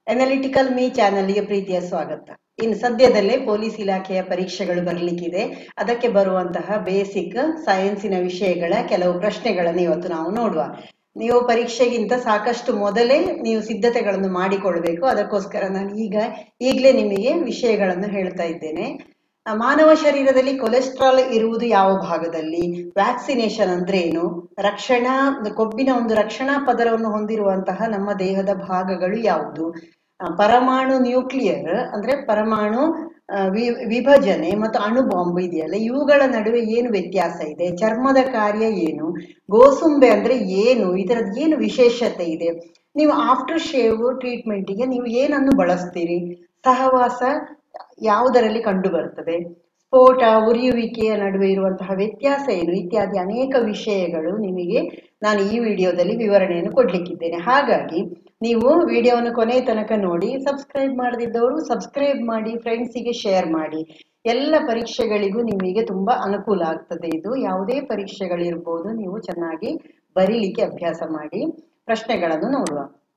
Analytical me ಚಾನಲ್ಗೆ ಪ್ರೀತಿಯ ಸ್ವಾಗತ ಇನ್ನು ಸದ್ಯದಲ್ಲೇ ಪೊಲೀಸ್ ಇಲಾಖೆಯ ಪರೀಕ್ಷೆಗಳು ಬರಲಿಕ್ಕಿದೆ ಅದಕ್ಕೆ ಬರುವಂತಹ ಬೇಸಿಕ್ ಸೈನ್ಸಿನ ವಿಷಯಗಳ ಕೆಲವು ಪ್ರಶ್ನೆಗಳನ್ನು ಇವತ್ತು ನಾವು ನೋಡುವ ನೀವು ಪರೀಕ್ಷೆಗಿಂತ ಸಾಕಷ್ಟು ಮೊದಲೇ ನೀವು ಸಿದ್ಧತೆಗಳನ್ನು ಮಾಡಿಕೊಳ್ಬೇಕು ಅದಕ್ಕೋಸ್ಕರ ನಾನು ಈಗ ಈಗಲೇ ನಿಮಗೆ ವಿಷಯಗಳನ್ನು ಹೇಳ್ತಾ ಇದ್ದೇನೆ ಆ, ಮಾನವ ಶರೀರದಲ್ಲಿ ಕೊಲೆಸ್ಟ್ರಾಲ್ ಇರುವುದು ಯಾವ ಭಾಗದಲ್ಲಿ ವ್ಯಾಕ್ಸಿನೇಷನ್ ಅಂದ್ರೆ ಏನು ರಕ್ಷಣಾ ಕೊಬ್ಬಿನ ಒಂದು ರಕ್ಷಣಾ ಪದರವನ್ನು ಹೊಂದಿರುವಂತಹ ನಮ್ಮ ದೇಹದ ಭಾಗಗಳು ಯಾವುದು ಆ, ಪರಮಾಣು ನ್ಯೂಕ್ಲಿಯರ್ ಅಂದ್ರೆ ಪರಮಾಣು ಆ, ವಿ- ವಿಭಜನೆ ಮತ್ತು ಅಣು ಬಾಂಬ್ ಇದೆಯಲ್ಲ ಇವುಗಳ ನಡುವೆ ಏನು ವ್ಯತ್ಯಾಸ ಇದೆ ಚರ್ಮದ ಕಾರ್ಯ ಏನು ಗೋಸುಂಬೆ ಅಂದ್ರೆ ಏನು ಇದರದ್ದು ಏನು ವಿಶೇಷತೆ ಇದೆ ನೀವು ಆಫ್ಟರ್ ಶೇವ್ ಟ್ರೀಟ್ಮೆಂಟಿಗೆ ನೀವು ಏನನ್ನು ಬಳಸ್ತೀರಿ ಸಹವಾಸ ಯಾವುದರಲ್ಲಿ ಕಂಡು ಬರ್ತದೆ ಸ್ಫೋಟ ಉರಿಯುವಿಕೆಯ ನಡುವೆ ಇರುವಂತಹ ವ್ಯತ್ಯಾಸ ಏನು ಇತ್ಯಾದಿ ಅನೇಕ ವಿಷಯಗಳು ನಿಮಗೆ ನಾನು ಈ ವಿಡಿಯೋದಲ್ಲಿ ವಿವರಣೆಯನ್ನು ಕೊಡ್ಲಿಕ್ಕಿದ್ದೇನೆ ಹಾಗಾಗಿ ನೀವು ವಿಡಿಯೋವನ್ನು ಕೊನೆಯ ತನಕ ನೋಡಿ ಸಬ್ಸ್ಕ್ರೈಬ್ ಮಾಡದಿದ್ದವರು ಸಬ್ಸ್ಕ್ರೈಬ್ ಮಾಡಿ ಫ್ರೆಂಡ್ಸಿಗೆ ಶೇರ್ ಮಾಡಿ ಎಲ್ಲ ಪರೀಕ್ಷೆಗಳಿಗೂ ನಿಮಗೆ ತುಂಬಾ ಅನುಕೂಲ ಆಗ್ತದೆ ಇದು ಯಾವುದೇ ಪರೀಕ್ಷೆಗಳಿರ್ಬೋದು ನೀವು ಚೆನ್ನಾಗಿ ಬರೀಲಿಕ್ಕೆ ಅಭ್ಯಾಸ ಮಾಡಿ ಪ್ರಶ್ನೆಗಳನ್ನು ನೋಡುವ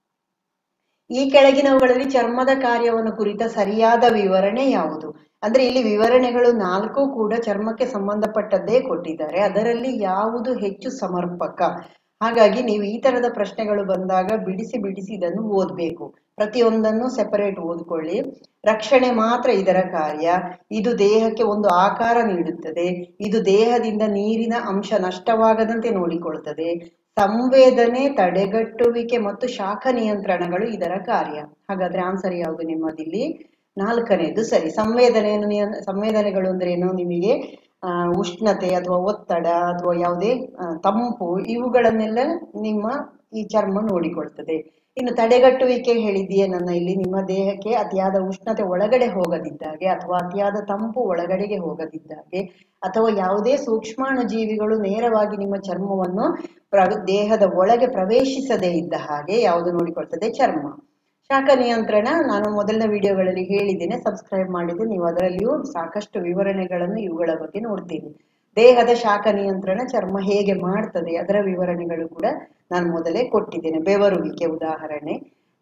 ಈ ಕೆಳಗಿನವುಗಳಲ್ಲಿ ಚರ್ಮದ ಕಾರ್ಯವನ್ನು ಕುರಿತ ಸರಿಯಾದ ವಿವರಣೆ ಯಾವುದು ಅಂದ್ರೆ ಇಲ್ಲಿ ವಿವರಣೆಗಳು ನಾಲ್ಕು ಕೂಡ ಚರ್ಮಕ್ಕೆ ಸಂಬಂಧಪಟ್ಟದ್ದೇ ಕೊಟ್ಟಿದ್ದಾರೆ ಅದರಲ್ಲಿ ಯಾವುದು ಹೆಚ್ಚು ಸಮರ್ಪಕ ಹಾಗಾಗಿ ನೀವು ಈ ತರದ ಪ್ರಶ್ನೆಗಳು ಬಂದಾಗ ಬಿಡಿಸಿ ಬಿಡಿಸಿ ಇದನ್ನು ಓದ್ಬೇಕು ಪ್ರತಿಯೊಂದನ್ನು ಸೆಪರೇಟ್ ಓದ್ಕೊಳ್ಳಿ ರಕ್ಷಣೆ ಮಾತ್ರ ಇದರ ಕಾರ್ಯ ಇದು ದೇಹಕ್ಕೆ ಒಂದು ಆಕಾರ ನೀಡುತ್ತದೆ ಇದು ದೇಹದಿಂದ ನೀರಿನ ಅಂಶ ನಷ್ಟವಾಗದಂತೆ ನೋಡಿಕೊಳ್ತದೆ ಸಂವೇದನೆ ತಡೆಗಟ್ಟುವಿಕೆ ಮತ್ತು ಶಾಖ ನಿಯಂತ್ರಣಗಳು ಇದರ ಕಾರ್ಯ ಹಾಗಾದ್ರೆ ಆನ್ಸರ್ ಯಾವುದು ನಿಮ್ಮದಿಲ್ಲಿ ನಾಲ್ಕನೇದು ಸರಿ ಸಂವೇದನೆಯನ್ನು ನಿಯ ಸಂವೇದನೆಗಳು ಅಂದ್ರೆ ಏನು ನಿಮಗೆ ಆ, ಉಷ್ಣತೆ ಅಥವಾ ಒತ್ತಡ ಅಥವಾ ಯಾವುದೇ ಆ, ತಂಪು ಇವುಗಳನ್ನೆಲ್ಲ ನಿಮ್ಮ ಈ ಚರ್ಮ ನೋಡಿಕೊಳ್ತದೆ ಇನ್ನು ತಡೆಗಟ್ಟುವಿಕೆ ಹೇಳಿದೆಯೇ ನನ್ನ ಇಲ್ಲಿ ನಿಮ್ಮ ದೇಹಕ್ಕೆ ಅತಿಯಾದ ಉಷ್ಣತೆ ಒಳಗಡೆ ಹೋಗದಿದ್ದಾಗೆ ಅಥವಾ ಅತಿಯಾದ ತಂಪು ಒಳಗಡೆಗೆ ಹೋಗದಿದ್ದಾಗೆ ಅಥವಾ ಯಾವುದೇ ಸೂಕ್ಷ್ಮಾಣು ಜೀವಿಗಳು ನೇರವಾಗಿ ನಿಮ್ಮ ಚರ್ಮವನ್ನು ಪ್ರ- ದೇಹದ ಒಳಗೆ ಪ್ರವೇಶಿಸದೇ ಇದ್ದ ಹಾಗೆ ಯಾವುದು ನೋಡಿಕೊಳ್ತದೆ ಚರ್ಮ ಶಾಖ ನಿಯಂತ್ರಣ ನಾನು ಮೊದಲಿನ ವಿಡಿಯೋಗಳಲ್ಲಿ ಹೇಳಿದ್ದೇನೆ ಸಬ್ಸ್ಕ್ರೈಬ್ ಮಾಡಿದ್ರೆ ನೀವು ಅದರಲ್ಲಿಯೂ ಸಾಕಷ್ಟು ವಿವರಣೆಗಳನ್ನು ಇವುಗಳ ಬಗ್ಗೆ ನೋಡ್ತೀನಿ ದೇಹದ ಶಾಖ ನಿಯಂತ್ರಣ ಚರ್ಮ ಹೇಗೆ ಮಾಡ್ತದೆ ಅದರ ವಿವರಣೆಗಳು ಕೂಡ ನಾನು ಮೊದಲೇ ಕೊಟ್ಟಿದ್ದೇನೆ ಬೆವರುವಿಕೆ ಉದಾಹರಣೆ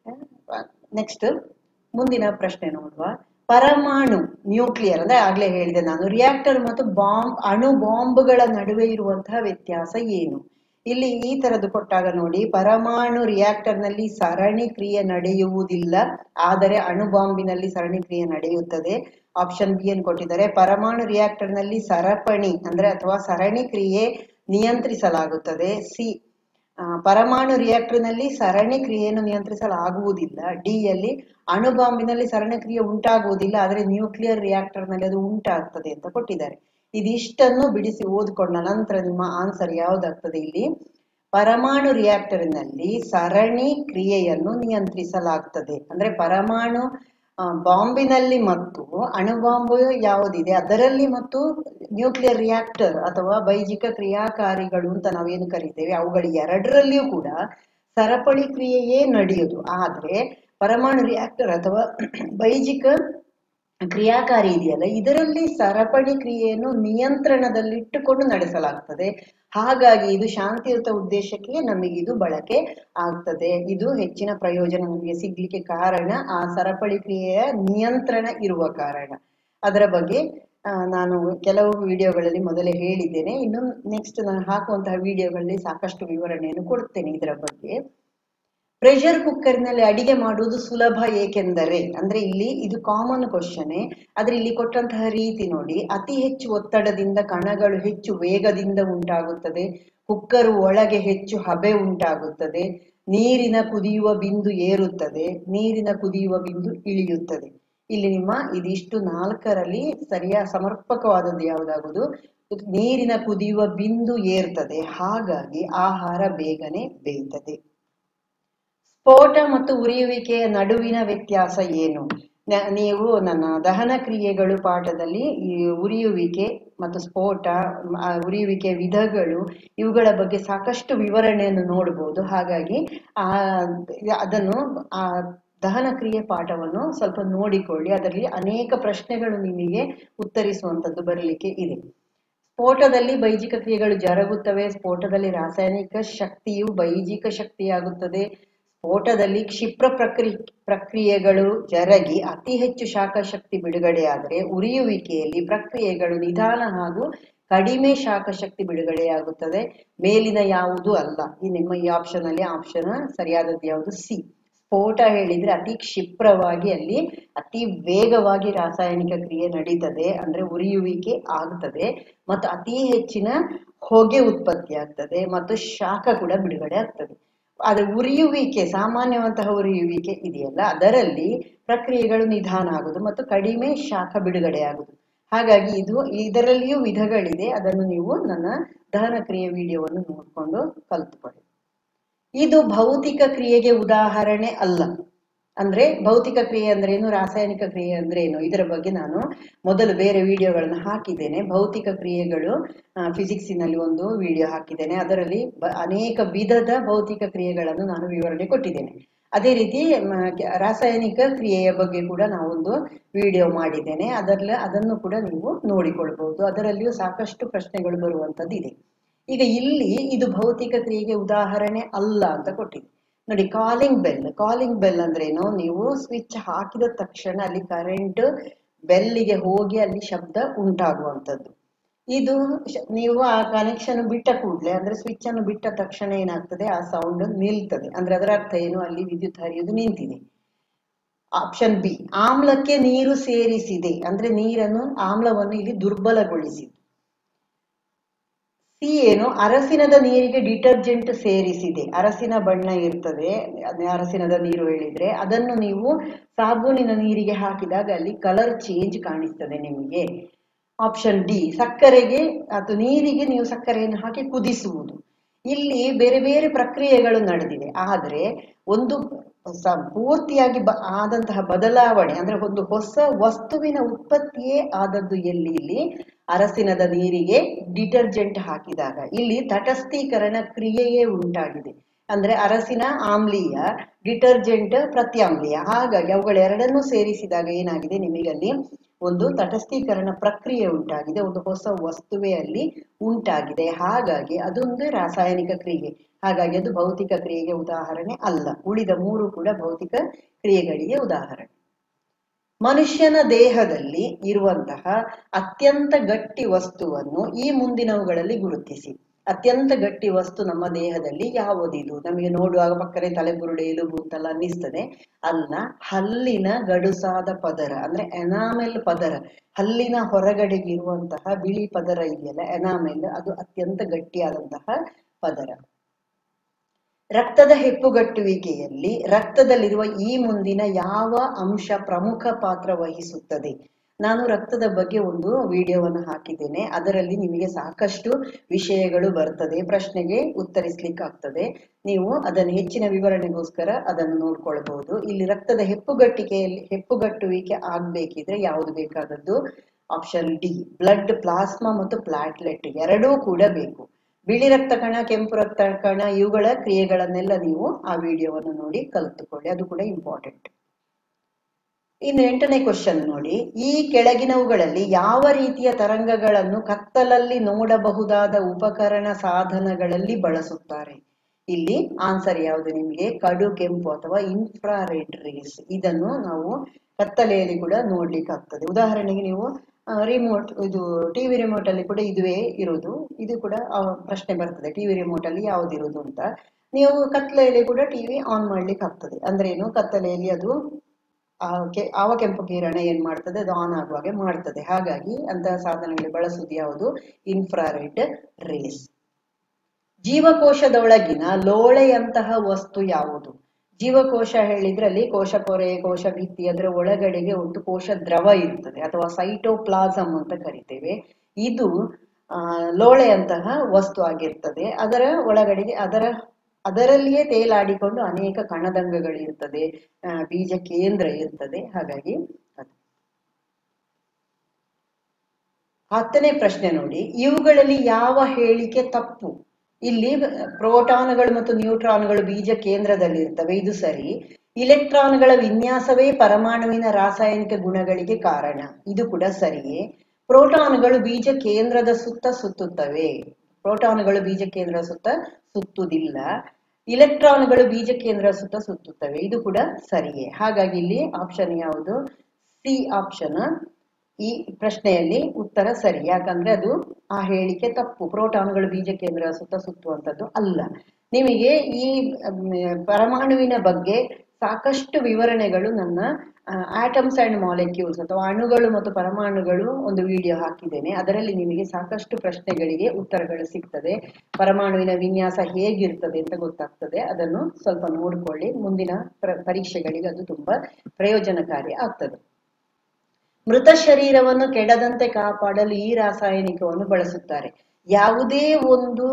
ನೆಕ್ಸ್ಟ್ ಮುಂದಿನ ಪ್ರಶ್ನೆ ನೋಡುವ ಪರಮಾಣು ನ್ಯೂಕ್ಲಿಯರ್ ಅಂದ್ರೆ ಆಗ್ಲೇ ಹೇಳಿದೆ ನಾನು ರಿಯಾಕ್ಟರ್ ಮತ್ತು ಬಾಂಬ್ ಅಣು ಬಾಂಬ್ಗಳ ನಡುವೆ ಇರುವಂತಹ ವ್ಯತ್ಯಾಸ ಏನು ಇಲ್ಲಿ ಈ ತರದ್ದು ಕೊಟ್ಟಾಗ ನೋಡಿ ಪರಮಾಣು ರಿಯಾಕ್ಟರ್ ನಲ್ಲಿ ಸರಣಿ ಕ್ರಿಯೆ ನಡೆಯುವುದಿಲ್ಲ ಆದರೆ ಅಣು ಬಾಂಬಿನಲ್ಲಿ ಸರಣಿ ಕ್ರಿಯೆ ನಡೆಯುತ್ತದೆ ಆಪ್ಷನ್ ಬಿ ಅನ್ನು ಕೊಟ್ಟಿದ್ದಾರೆ ಪರಮಾಣು ರಿಯಾಕ್ಟರ್ ನಲ್ಲಿ ಸರಪಣಿ ಅಂದ್ರೆ ಅಥವಾ ಸರಣಿ ಕ್ರಿಯೆ ನಿಯಂತ್ರಿಸಲಾಗುತ್ತದೆ ಸಿ ಆ, ಪರಮಾಣು ರಿಯಾಕ್ಟರ್ ನಲ್ಲಿ ಸರಣಿ ಕ್ರಿಯೆಯನ್ನು ನಿಯಂತ್ರಿಸಲಾಗುವುದಿಲ್ಲ ಡಿ ಯಲ್ಲಿ ಅಣು ಬಾಂಬಿನಲ್ಲಿ ಸರಣಿ ಕ್ರಿಯೆ ಉಂಟಾಗುವುದಿಲ್ಲ ಆದರೆ ನ್ಯೂಕ್ಲಿಯರ್ ರಿಯಾಕ್ಟರ್ ನಲ್ಲಿ ಅದು ಉಂಟಾಗ್ತದೆ ಅಂತ ಕೊಟ್ಟಿದ್ದಾರೆ ಇದಿಷ್ಟನ್ನು ಬಿಡಿಸಿ ಓದ್ಕೊಂಡ ನಂತರ ನಿಮ್ಮ ಆನ್ಸರ್ ಯಾವ್ದಾಗ್ತದೆ ಇಲ್ಲಿ ಪರಮಾಣು ರಿಯಾಕ್ಟರ್ನಲ್ಲಿ ಸರಣಿ ಕ್ರಿಯೆಯನ್ನು ನಿಯಂತ್ರಿಸಲಾಗ್ತದೆ ಅಂದ್ರೆ ಪರಮಾಣು ಆ, ಬಾಂಬಿನಲ್ಲಿ ಮತ್ತು ಅಣುಬಾಂಬು ಯಾವುದಿದೆ ಅದರಲ್ಲಿ ಮತ್ತು ನ್ಯೂಕ್ಲಿಯರ್ ರಿಯಾಕ್ಟರ್ ಅಥವಾ ಬೈಜಿಕ ಕ್ರಿಯಾಕಾರಿಗಳು ಅಂತ ನಾವೇನು ಕರಿತೇವೆ ಅವುಗಳ ಎರಡರಲ್ಲಿಯೂ ಕೂಡ ಸರಪಳಿ ಕ್ರಿಯೆಯೇ ನಡೆಯುವುದು ಆದ್ರೆ ಪರಮಾಣು ರಿಯಾಕ್ಟರ್ ಅಥವಾ ಬೈಜಿಕ ಕ್ರಿಯಾಕಾರಿ ಇದೆಯಲ್ಲ ಇದರಲ್ಲಿ ಸರಪಳಿ ಕ್ರಿಯೆಯನ್ನು ನಿಯಂತ್ರಣದಲ್ಲಿಟ್ಟುಕೊಂಡು ನಡೆಸಲಾಗ್ತದೆ ಹಾಗಾಗಿ ಇದು ಶಾಂತಿಯುತ ಉದ್ದೇಶಕ್ಕೆ ನಮಗೆ ಇದು ಬಳಕೆ ಆಗ್ತದೆ ಇದು ಹೆಚ್ಚಿನ ಪ್ರಯೋಜನ ನಮಗೆ ಸಿಗ್ಲಿಕ್ಕೆ ಕಾರಣ ಆ ಸರಪಳಿ ಕ್ರಿಯೆಯ ನಿಯಂತ್ರಣ ಇರುವ ಕಾರಣ ಅದರ ಬಗ್ಗೆ ಆ, ನಾನು ಕೆಲವು ವಿಡಿಯೋಗಳಲ್ಲಿ ಮೊದಲೇ ಹೇಳಿದ್ದೇನೆ ಇನ್ನು ನೆಕ್ಸ್ಟ್ ನಾನು ಹಾಕುವಂತಹ ವಿಡಿಯೋಗಳಲ್ಲಿ ಸಾಕಷ್ಟು ವಿವರಣೆಯನ್ನು ಕೊಡ್ತೇನೆ ಇದರ ಬಗ್ಗೆ ಪ್ರೆಷರ್ ಕುಕ್ಕರ್ನಲ್ಲಿ ಅಡಿಗೆ ಮಾಡುವುದು ಸುಲಭ ಏಕೆಂದರೆ ಅಂದ್ರೆ ಇಲ್ಲಿ ಇದು ಕಾಮನ್ ಕ್ವಶನ್ ಆದ್ರೆ ಇಲ್ಲಿ ಕೊಟ್ಟಂತಹ ರೀತಿ ನೋಡಿ ಅತಿ ಹೆಚ್ಚು ಒತ್ತಡದಿಂದ ಕಣಗಳು ಹೆಚ್ಚು ವೇಗದಿಂದ ಉಂಟಾಗುತ್ತದೆ ಕುಕ್ಕರ್ ಒಳಗೆ ಹೆಚ್ಚು ಹಬೆ ಉಂಟಾಗುತ್ತದೆ ನೀರಿನ ಕುದಿಯುವ ಬಿಂದು ಏರುತ್ತದೆ ನೀರಿನ ಕುದಿಯುವ ಬಿಂದು ಇಳಿಯುತ್ತದೆ ಇಲ್ಲಿ ನಿಮ್ಮ ಇದಿಷ್ಟು ನಾಲ್ಕರಲ್ಲಿ ಸರಿಯ ಸಮರ್ಪಕವಾದದ್ದು ಯಾವುದಾಗುವುದು ನೀರಿನ ಕುದಿಯುವ ಬಿಂದು ಏರ್ತದೆ ಹಾಗಾಗಿ ಆಹಾರ ಬೇಗನೆ ಬೇಯ್ತದೆ ಸ್ಫೋಟ ಮತ್ತು ಉರಿಯುವಿಕೆಯ ನಡುವಿನ ವ್ಯತ್ಯಾಸ ಏನು ನ- ನೀವು ನನ್ನ ದಹನ ಕ್ರಿಯೆಗಳು ಪಾಠದಲ್ಲಿ ಈ ಉರಿಯುವಿಕೆ ಮತ್ತು ಸ್ಫೋಟ ಮ- ಆ ಉರಿಯುವಿಕೆ ವಿಧಗಳು ಇವುಗಳ ಬಗ್ಗೆ ಸಾಕಷ್ಟು ವಿವರಣೆಯನ್ನು ನೋಡಬಹುದು ಹಾಗಾಗಿ ಆ ಅದನ್ನು ಆ ದಹನ ಕ್ರಿಯೆ ಪಾಠವನ್ನು ಸ್ವಲ್ಪ ನೋಡಿಕೊಳ್ಳಿ ಅದರಲ್ಲಿ ಅನೇಕ ಪ್ರಶ್ನೆಗಳು ನಿಮಗೆ ಉತ್ತರಿಸುವಂತದ್ದು ಬರಲಿಕ್ಕೆ ಇದೆ ಸ್ಫೋಟದಲ್ಲಿ ಬೈಜಿಕ ಕ್ರಿಯೆಗಳು ಜರುಗುತ್ತವೆ ಸ್ಫೋಟದಲ್ಲಿ ರಾಸಾಯನಿಕ ಶಕ್ತಿಯು ಬೈಜಿಕ ಶಕ್ತಿಯಾಗುತ್ತದೆ ಸ್ಫೋಟದಲ್ಲಿ ಕ್ಷಿಪ್ರ ಪ್ರಕ್ರಿ ಪ್ರಕ್ರಿಯೆಗಳು ಜರಗಿ ಅತಿ ಹೆಚ್ಚು ಶಾಖ ಶಕ್ತಿ ಬಿಡುಗಡೆಯಾದರೆ ಉರಿಯುವಿಕೆಯಲ್ಲಿ ಪ್ರಕ್ರಿಯೆಗಳು ನಿಧಾನ ಹಾಗೂ ಕಡಿಮೆ ಶಾಖ ಶಕ್ತಿ ಬಿಡುಗಡೆಯಾಗುತ್ತದೆ ಮೇಲಿನ ಯಾವುದು ಅಲ್ಲ ಈ ನಿಮ್ಮ ಈ ಆಪ್ಷನ್ ಅಲ್ಲಿ ಆಪ್ಷನ್ ಸರಿಯಾದದ್ದು ಯಾವುದು ಸಿ ಸ್ಫೋಟ ಹೇಳಿದ್ರೆ ಅತಿ ಕ್ಷಿಪ್ರವಾಗಿ ಅಲ್ಲಿ ಅತಿ ವೇಗವಾಗಿ ರಾಸಾಯನಿಕ ಕ್ರಿಯೆ ನಡೀತದೆ ಅಂದ್ರೆ ಉರಿಯುವಿಕೆ ಆಗ್ತದೆ ಮತ್ತು ಅತಿ ಹೆಚ್ಚಿನ ಹೊಗೆ ಉತ್ಪತ್ತಿ ಆಗ್ತದೆ ಮತ್ತು ಶಾಖ ಕೂಡ ಬಿಡುಗಡೆ ಆಗ್ತದೆ ಆದ್ರೆ ಉರಿಯುವಿಕೆ ಸಾಮಾನ್ಯವಂತಹ ಉರಿಯುವಿಕೆ ಇದೆಯಲ್ಲ ಅದರಲ್ಲಿ ಪ್ರಕ್ರಿಯೆಗಳು ನಿಧಾನ ಆಗುದು ಮತ್ತು ಕಡಿಮೆ ಶಾಖ ಬಿಡುಗಡೆ ಆಗುದು ಹಾಗಾಗಿ ಇದು ಇದರಲ್ಲಿಯೂ ವಿಧಗಳಿದೆ ಅದನ್ನು ನೀವು ನನ್ನ ದಹನ ಕ್ರಿಯೆ ವಿಡಿಯೋವನ್ನು ನೋಡಿಕೊಂಡು ಕಲ್ತುಕೊಳ್ಳಿ ಇದು ಭೌತಿಕ ಕ್ರಿಯೆಗೆ ಉದಾಹರಣೆ ಅಲ್ಲ ಅಂದ್ರೆ ಭೌತಿಕ ಕ್ರಿಯೆ ಅಂದ್ರೆ ಏನು ರಾಸಾಯನಿಕ ಕ್ರಿಯೆ ಅಂದ್ರೆ ಏನು ಇದರ ಬಗ್ಗೆ ನಾನು ಮೊದಲು ಬೇರೆ ವಿಡಿಯೋಗಳನ್ನು ಹಾಕಿದ್ದೇನೆ ಭೌತಿಕ ಕ್ರಿಯೆಗಳು ಫಿಸಿಕ್ಸಿನಲ್ಲಿ ಒಂದು ವಿಡಿಯೋ ಹಾಕಿದ್ದೇನೆ ಅದರಲ್ಲಿ ಅನೇಕ ವಿಧದ ಭೌತಿಕ ಕ್ರಿಯೆಗಳನ್ನು ನಾನು ವಿವರಣೆ ಕೊಟ್ಟಿದ್ದೇನೆ ಅದೇ ರೀತಿ ರಾಸಾಯನಿಕ ಕ್ರಿಯೆಯ ಬಗ್ಗೆ ಕೂಡ ನಾವೊಂದು ವಿಡಿಯೋ ಮಾಡಿದ್ದೇನೆ ಅದರಲ್ಲಿ ಅದನ್ನು ಕೂಡ ನೀವು ನೋಡಿಕೊಳ್ಬಹುದು ಅದರಲ್ಲಿಯೂ ಸಾಕಷ್ಟು ಪ್ರಶ್ನೆಗಳು ಬರುವಂತದ್ದು ಇದೆ ಈಗ ಇಲ್ಲಿ ಇದು ಭೌತಿಕ ಕ್ರಿಯೆಗೆ ಉದಾಹರಣೆ ಅಲ್ಲ ಅಂತ ಕೊಟ್ಟಿದೆ ನೋಡಿ ಕಾಲಿಂಗ್ ಬೆಲ್ ಕಾಲಿಂಗ್ ಬೆಲ್ ಅಂದ್ರೆ ಏನು ನೀವು ಸ್ವಿಚ್ ಹಾಕಿದ ತಕ್ಷಣ ಅಲ್ಲಿ ಕರೆಂಟ್ ಬೆಲ್ಲಿಗೆ ಹೋಗಿ ಅಲ್ಲಿ ಶಬ್ದ ಉಂಟಾಗುವಂಥದ್ದು ಇದು ನೀವು ಆ ಕನೆಕ್ಷನ್ ಬಿಟ್ಟ ಕೂಡಲೇ ಅಂದ್ರೆ ಸ್ವಿಚ್ ಅನ್ನು ಬಿಟ್ಟ ತಕ್ಷಣ ಏನಾಗ್ತದೆ ಆ ಸೌಂಡ್ ನಿಲ್ತದೆ ಅಂದ್ರೆ ಅದರ ಅರ್ಥ ಏನು ಅಲ್ಲಿ ವಿದ್ಯುತ್ ಹರಿಯುವುದು ನಿಂತಿದೆ ಆಪ್ಷನ್ ಬಿ ಆಮ್ಲಕ್ಕೆ ನೀರು ಸೇರಿಸಿದೆ ಅಂದ್ರೆ ನೀರನ್ನು ಆಮ್ಲವನ್ನು ಇಲ್ಲಿ ದುರ್ಬಲಗೊಳಿಸಿದೆ ಸಿ ಏನು ಅರಸಿನದ ನೀರಿಗೆ ಡಿಟರ್ಜೆಂಟ್ ಸೇರಿಸಿದೆ ಅರಸಿನ ಬಣ್ಣ ಇರ್ತದೆ ಅರಸಿನದ ನೀರು ಹೇಳಿದ್ರೆ ಅದನ್ನು ನೀವು ಸಾಬೂನಿನ ನೀರಿಗೆ ಹಾಕಿದಾಗ ಅಲ್ಲಿ ಕಲರ್ ಚೇಂಜ್ ಕಾಣಿಸ್ತದೆ ನಿಮಗೆ ಆಪ್ಷನ್ ಡಿ ಸಕ್ಕರೆಗೆ ಅಥವಾ ನೀರಿಗೆ ನೀವು ಸಕ್ಕರೆಯನ್ನು ಹಾಕಿ ಕುದಿಸುವುದು ಇಲ್ಲಿ ಬೇರೆ ಬೇರೆ ಪ್ರಕ್ರಿಯೆಗಳು ನಡೆದಿವೆ ಆದರೆ ಒಂದು ಪೂರ್ತಿಯಾಗಿ ಬ ಆದಂತಹ ಬದಲಾವಣೆ ಅಂದ್ರೆ ಒಂದು ಹೊಸ ವಸ್ತುವಿನ ಉತ್ಪತ್ತಿಯೇ ಆದದ್ದು ಎಲ್ಲಿ ಇಲ್ಲಿ ಅರಸಿನದ ನೀರಿಗೆ ಡಿಟರ್ಜೆಂಟ್ ಹಾಕಿದಾಗ ಇಲ್ಲಿ ತಟಸ್ಥೀಕರಣ ಕ್ರಿಯೆಯೇ ಉಂಟಾಗಿದೆ ಅಂದ್ರೆ ಅರಸಿನ ಆಮ್ಲೀಯ ಡಿಟರ್ಜೆಂಟ್ ಪ್ರತ್ಯಾಮ್ಲೀಯ ಹಾಗಾಗಿ ಅವುಗಳೆರಡನ್ನೂ ಸೇರಿಸಿದಾಗ ಏನಾಗಿದೆ ನಿಮಗಲ್ಲಿ ಒಂದು ತಟಸ್ಥೀಕರಣ ಪ್ರಕ್ರಿಯೆ ಉಂಟಾಗಿದೆ ಒಂದು ಹೊಸ ವಸ್ತುವೇ ಅಲ್ಲಿ ಉಂಟಾಗಿದೆ ಹಾಗಾಗಿ ಅದೊಂದು ರಾಸಾಯನಿಕ ಕ್ರಿಯೆ ಹಾಗಾಗಿ ಅದು ಭೌತಿಕ ಕ್ರಿಯೆಗೆ ಉದಾಹರಣೆ ಅಲ್ಲ ಉಳಿದ ಮೂರು ಕೂಡ ಭೌತಿಕ ಕ್ರಿಯೆಗಳಿಗೆ ಉದಾಹರಣೆ ಮನುಷ್ಯನ ದೇಹದಲ್ಲಿ ಇರುವಂತಹ ಅತ್ಯಂತ ಗಟ್ಟಿ ವಸ್ತುವನ್ನು ಈ ಮುಂದಿನವುಗಳಲ್ಲಿ ಗುರುತಿಸಿ ಅತ್ಯಂತ ಗಟ್ಟಿ ವಸ್ತು ನಮ್ಮ ದೇಹದಲ್ಲಿ ಯಾವುದಿದು ನಮಗೆ ನೋಡುವಾಗ ಪಕ್ಕನೆ ತಲೆಬುರುಡೆ ಎಲುಬು ಅಂತೆಲ್ಲ ಅನ್ನಿಸ್ತದೆ ಅಲ್ಲ ಹಲ್ಲಿನ ಗಡುಸಾದ ಪದರ ಅಂದ್ರೆ ಎನಾಮೆಲ್ ಪದರ ಹಲ್ಲಿನ ಹೊರಗಡೆಗೆ ಇರುವಂತಹ ಬಿಳಿ ಪದರ ಇದೆಯಲ್ಲ ಎನಾಮೆಲ್ ಅದು ಅತ್ಯಂತ ಗಟ್ಟಿಯಾದಂತಹ ಪದರ ರಕ್ತದ ಹೆಪ್ಪುಗಟ್ಟುವಿಕೆಯಲ್ಲಿ ರಕ್ತದಲ್ಲಿರುವ ಈ ಮುಂದಿನ ಯಾವ ಅಂಶ ಪ್ರಮುಖ ಪಾತ್ರ ವಹಿಸುತ್ತದೆ ನಾನು ರಕ್ತದ ಬಗ್ಗೆ ಒಂದು ವಿಡಿಯೋವನ್ನು ಹಾಕಿದ್ದೇನೆ ಅದರಲ್ಲಿ ನಿಮಗೆ ಸಾಕಷ್ಟು ವಿಷಯಗಳು ಬರ್ತದೆ ಪ್ರಶ್ನೆಗೆ ಉತ್ತರಿಸ್ಲಿಕ್ಕಾಗ್ತದೆ ನೀವು ಅದನ್ನು ಹೆಚ್ಚಿನ ವಿವರಣೆಗೋಸ್ಕರ ಅದನ್ನು ನೋಡ್ಕೊಳ್ಬಹುದು ಇಲ್ಲಿ ರಕ್ತದ ಹೆಪ್ಪುಗಟ್ಟಿಕೆಯಲ್ಲಿ ಹೆಪ್ಪುಗಟ್ಟುವಿಕೆ ಆಗ್ಬೇಕಿದ್ರೆ ಯಾವುದು ಬೇಕಾದದ್ದು ಆಪ್ಷನ್ ಡಿ ಬ್ಲಡ್ ಪ್ಲಾಸ್ಮಾ ಮತ್ತು ಪ್ಲಾಟ್ಲೆಟ್ ಎರಡೂ ಕೂಡ ಬೇಕು ಬಿಳಿ ರಕ್ತ ಕಣ ಕೆಂಪು ರಕ್ತ ಕಣ ಇವುಗಳ ಕ್ರಿಯೆಗಳನ್ನೆಲ್ಲ ನೀವು ಆ ವಿಡಿಯೋವನ್ನು ನೋಡಿ ಕಲಿತುಕೊಳ್ಳಿ ಅದು ಕೂಡ ಇಂಪಾರ್ಟೆಂಟ್ ಇನ್ನು ಎಂಟನೇ ಕ್ವಶನ್ ನೋಡಿ ಈ ಕೆಳಗಿನವುಗಳಲ್ಲಿ ಯಾವ ರೀತಿಯ ತರಂಗಗಳನ್ನು ಕತ್ತಲಲ್ಲಿ ನೋಡಬಹುದಾದ ಉಪಕರಣ ಸಾಧನಗಳಲ್ಲಿ ಬಳಸುತ್ತಾರೆ ಇಲ್ಲಿ ಆನ್ಸರ್ ಯಾವುದು ನಿಮಗೆ ಕಡು ಕೆಂಪು ಅಥವಾ ಇನ್ಫ್ರಾರೆಡ್ ರೇಸ್ ಇದನ್ನು ನಾವು ಕತ್ತಲೆಯಲ್ಲಿ ಕೂಡ ನೋಡ್ಲಿಕ್ಕೆ ಆಗ್ತದೆ ಉದಾಹರಣೆಗೆ ನೀವು ರಿಮೋಟ್ ಇದು ಟಿವಿ ರಿಮೋಟ್ ಅಲ್ಲಿ ಕೂಡ ಇದುವೇ ಇರುವುದು ಇದು ಕೂಡ ಪ್ರಶ್ನೆ ಬರ್ತದೆ ಟಿವಿ ರಿಮೋಟ್ ಅಲ್ಲಿ ಯಾವ್ದಿರುವುದು ಅಂತ ನೀವು ಕತ್ತಲೆಯಲ್ಲಿ ಕೂಡ ಟಿವಿ ಆನ್ ಮಾಡ್ಲಿಕ್ಕೆ ಆಗ್ತದೆ ಅಂದ್ರೆ ಏನು ಕತ್ತಲೆಯಲ್ಲಿ ಅದು ಆವ ಕೆಂಪು ಕಿರಣ ಏನ್ ಮಾಡ್ತದೆ ಅದು ಆನ್ ಆಗುವಾಗೆ ಮಾಡ್ತದೆ ಹಾಗಾಗಿ ಅಂತಹ ಸಾಧನಗಳು ಬಳಸುವುದು ಯಾವುದು ಇನ್ಫ್ರಾರೆಡ್ ರೇಸ್ ಜೀವಕೋಶದೊಳಗಿನ ಲೋಳೆಯಂತಹ ವಸ್ತು ಯಾವುದು ಜೀವಕೋಶ ಹೇಳಿದ್ರೆ ಅಲ್ಲಿ ಕೋಶ ಪೊರೆ ಕೋಶ ಭಿತ್ತಿ ಅದರ ಒಳಗಡೆಗೆ ಒಂದು ಕೋಶ ದ್ರವ ಇರ್ತದೆ ಅಥವಾ ಸೈಟೋಪ್ಲಾಸಮ್ ಅಂತ ಕರಿತೇವೆ ಇದು ಆ ಲೋಳೆಯಂತಹ ವಸ್ತು ಆಗಿರ್ತದೆ ಅದರ ಒಳಗಡೆಗೆ ಅದರ ಅದರಲ್ಲಿಯೇ ತೇಲಾಡಿಕೊಂಡು ಅನೇಕ ಕಣದಂಗಗಳು ಇರ್ತದೆ ಬೀಜ ಕೇಂದ್ರ ಇರ್ತದೆ ಹಾಗಾಗಿ ಹತ್ತನೇ ಪ್ರಶ್ನೆ ನೋಡಿ ಇವುಗಳಲ್ಲಿ ಯಾವ ಹೇಳಿಕೆ ತಪ್ಪು ಇಲ್ಲಿ ಪ್ರೋಟಾನ್ಗಳು ಮತ್ತು ನ್ಯೂಟ್ರಾನ್ಗಳು ಬೀಜ ಕೇಂದ್ರದಲ್ಲಿ ಇರ್ತವೆ ಇದು ಸರಿ ಇಲೆಕ್ಟ್ರಾನ್ಗಳ ವಿನ್ಯಾಸವೇ ಪರಮಾಣುವಿನ ರಾಸಾಯನಿಕ ಗುಣಗಳಿಗೆ ಕಾರಣ ಇದು ಕೂಡ ಸರಿಯೇ ಪ್ರೋಟಾನ್ಗಳು ಬೀಜ ಕೇಂದ್ರದ ಸುತ್ತ ಸುತ್ತುತ್ತವೆ ಪ್ರೋಟಾನ್ಗಳು ಬೀಜ ಕೇಂದ್ರದ ಸುತ್ತ ಸುತ್ತುವುದಿಲ್ಲ ಇಲೆಕ್ಟ್ರಾನ್ಗಳು ಬೀಜ ಕೇಂದ್ರ ಸುತ್ತ ಸುತ್ತುತ್ತವೆ ಇದು ಕೂಡ ಸರಿಯೇ ಹಾಗಾಗಿ ಇಲ್ಲಿ ಆಪ್ಷನ್ ಯಾವುದು ಸಿ ಆಪ್ಷನ್ ಈ ಪ್ರಶ್ನೆಯಲ್ಲಿ ಉತ್ತರ ಸರಿ ಯಾಕಂದ್ರೆ ಅದು ಆ ಹೇಳಿಕೆ ತಪ್ಪು ಪ್ರೋಟಾನ್ಗಳು ಬೀಜ ಕೇಂದ್ರ ಸುತ್ತ ಸುತ್ತುವಂಥದ್ದು ಅಲ್ಲ ನಿಮಗೆ ಈ ಪರಮಾಣುವಿನ ಬಗ್ಗೆ ಸಾಕಷ್ಟು ವಿವರಣೆಗಳು ನನ್ನ ಆಟಮ್ಸ್ ಅಂಡ್ ಮಾಲಿಕ್ಯೂಲ್ಸ್ ಅಥವಾ ಅಣುಗಳು ಮತ್ತು ಪರಮಾಣುಗಳು ಒಂದು ವಿಡಿಯೋ ಹಾಕಿದ್ದೇನೆ ಅದರಲ್ಲಿ ನಿಮಗೆ ಸಾಕಷ್ಟು ಪ್ರಶ್ನೆಗಳಿಗೆ ಉತ್ತರಗಳು ಸಿಗ್ತದೆ ಪರಮಾಣುವಿನ ವಿನ್ಯಾಸ ಹೇಗಿರ್ತದೆ ಅಂತ ಗೊತ್ತಾಗ್ತದೆ ಅದನ್ನು ಸ್ವಲ್ಪ ನೋಡಿಕೊಳ್ಳಿ ಮುಂದಿನ ಪರೀಕ್ಷೆಗಳಿಗೆ ಅದು ತುಂಬಾ ಪ್ರಯೋಜನಕಾರಿ ಆಗ್ತದೆ ಮೃತ ಶರೀರವನ್ನು ಕೆಡದಂತೆ ಕಾಪಾಡಲು ಈ ರಾಸಾಯನಿಕವನ್ನು ಬಳಸುತ್ತಾರೆ ಯಾವುದೇ ಒಂದು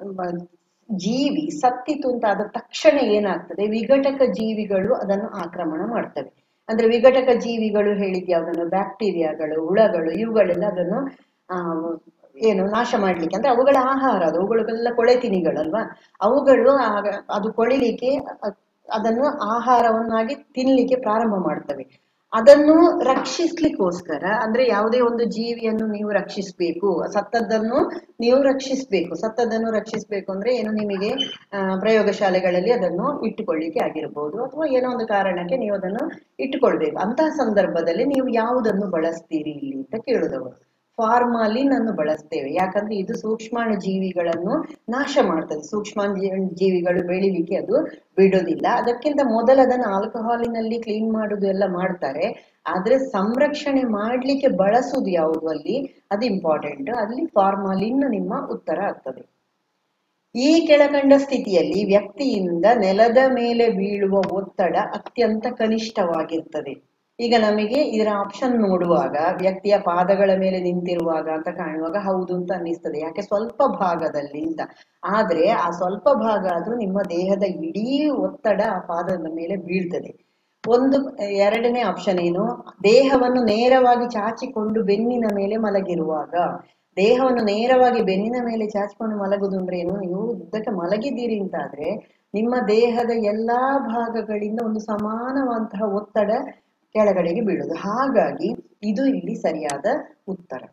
ಜೀವಿ ಸತ್ತಿತು ಅಂತ ಆದ ತಕ್ಷಣ ಏನಾಗ್ತದೆ ವಿಘಟಕ ಜೀವಿಗಳು ಅದನ್ನು ಆಕ್ರಮಣ ಮಾಡ್ತವೆ ಅಂದ್ರೆ ವಿಘಟಕ ಜೀವಿಗಳು ಹೇಳಿದ್ ಯಾವ್ದನ್ನು ಬ್ಯಾಕ್ಟೀರಿಯಾಗಳು ಹುಳಗಳು ಇವುಗಳೆಲ್ಲ ಅದನ್ನು ಆ ಏನು ನಾಶ ಮಾಡ್ಲಿಕ್ಕೆ ಅಂದ್ರೆ ಅವುಗಳ ಆಹಾರ ಅದು ಅವುಗಳೆಲ್ಲ ಕೊಳೆತಿನಿಗಳಲ್ವಾ ಅವುಗಳು ಅದು ಕೊಳಿಲಿಕ್ಕೆ ಅದನ್ನು ಆಹಾರವನ್ನಾಗಿ ತಿನ್ಲಿಕ್ಕೆ ಪ್ರಾರಂಭ ಮಾಡ್ತವೆ ಅದನ್ನು ರಕ್ಷಿಸ್ಲಿಕ್ಕೋಸ್ಕರ ಅಂದ್ರೆ ಯಾವುದೇ ಒಂದು ಜೀವಿಯನ್ನು ನೀವು ರಕ್ಷಿಸ್ಬೇಕು ಸತ್ತದ್ದನ್ನು ನೀವು ರಕ್ಷಿಸ್ಬೇಕು ಸತ್ತದ್ದನ್ನು ರಕ್ಷಿಸ್ಬೇಕು ಅಂದ್ರೆ ಏನು ನಿಮಗೆ ಪ್ರಯೋಗಶಾಲೆಗಳಲ್ಲಿ ಅದನ್ನು ಇಟ್ಟುಕೊಳ್ಳಿಕ್ಕೆ ಆಗಿರ್ಬೋದು ಅಥವಾ ಏನೋ ಒಂದು ಕಾರಣಕ್ಕೆ ನೀವು ಅದನ್ನು ಇಟ್ಟುಕೊಳ್ಬೇಕು ಅಂತಹ ಸಂದರ್ಭದಲ್ಲಿ ನೀವು ಯಾವುದನ್ನು ಬಳಸ್ತೀರಿ ಇಲ್ಲಿ ಅಂತ ಕೇಳುದವರು ಫಾರ್ಮಾಲಿನ್ ಅನ್ನು ಬಳಸ್ತೇವೆ ಯಾಕಂದ್ರೆ ಇದು ಸೂಕ್ಷ್ಮಾಣು ಜೀವಿಗಳನ್ನು ನಾಶ ಮಾಡ್ತದೆ ಸೂಕ್ಷ್ಮ ಜೀವಿಗಳು ಬೆಳಿಲಿಕ್ಕೆ ಅದು ಬಿಡೋದಿಲ್ಲ ಅದಕ್ಕಿಂತ ಮೊದಲು ಅದನ್ನು ಆಲ್ಕೋಹಾಲಿನಲ್ಲಿ ಕ್ಲೀನ್ ಮಾಡುದು ಎಲ್ಲ ಮಾಡ್ತಾರೆ ಆದ್ರೆ ಸಂರಕ್ಷಣೆ ಮಾಡ್ಲಿಕ್ಕೆ ಬಳಸುದು ಯಾವುದು ಅಲ್ಲಿ ಅದು ಇಂಪಾರ್ಟೆಂಟ್ ಅಲ್ಲಿ ಫಾರ್ಮಾಲಿನ್ ನಿಮ್ಮ ಉತ್ತರ ಆಗ್ತದೆ ಈ ಕೆಳಕಂಡ ಸ್ಥಿತಿಯಲ್ಲಿ ವ್ಯಕ್ತಿಯಿಂದ ನೆಲದ ಮೇಲೆ ಬೀಳುವ ಒತ್ತಡ ಅತ್ಯಂತ ಕನಿಷ್ಠವಾಗಿರ್ತದೆ ಈಗ ನಮಗೆ ಇದರ ಆಪ್ಷನ್ ನೋಡುವಾಗ ವ್ಯಕ್ತಿಯ ಪಾದಗಳ ಮೇಲೆ ನಿಂತಿರುವಾಗ ಅಂತ ಕಾಣುವಾಗ ಹೌದು ಅಂತ ಅನ್ನಿಸ್ತದೆ ಯಾಕೆ ಸ್ವಲ್ಪ ಭಾಗದಲ್ಲಿ ಅಂತ ಆದ್ರೆ ಆ ಸ್ವಲ್ಪ ಭಾಗ ಆದ್ರೂ ನಿಮ್ಮ ದೇಹದ ಇಡೀ ಒತ್ತಡ ಆ ಪಾದದ ಮೇಲೆ ಬೀಳ್ತದೆ ಒಂದು ಎರಡನೇ ಆಪ್ಷನ್ ಏನು ದೇಹವನ್ನು ನೇರವಾಗಿ ಚಾಚಿಕೊಂಡು ಬೆನ್ನಿನ ಮೇಲೆ ಮಲಗಿರುವಾಗ ದೇಹವನ್ನು ನೇರವಾಗಿ ಬೆನ್ನಿನ ಮೇಲೆ ಚಾಚಿಕೊಂಡು ಮಲಗುದು ಅಂದ್ರೆ ಏನು ನೀವು ಉದ್ದಕ್ಕೆ ಮಲಗಿದ್ದೀರಿ ಅಂತಾದ್ರೆ ನಿಮ್ಮ ದೇಹದ ಎಲ್ಲಾ ಭಾಗಗಳಿಂದ ಒಂದು ಸಮಾನವಂತಹ ಒತ್ತಡ ಕೆಳಗಡೆಗೆ ಬೀಳುದು ಹಾಗಾಗಿ ಇದು ಇಲ್ಲಿ ಸರಿಯಾದ ಉತ್ತರ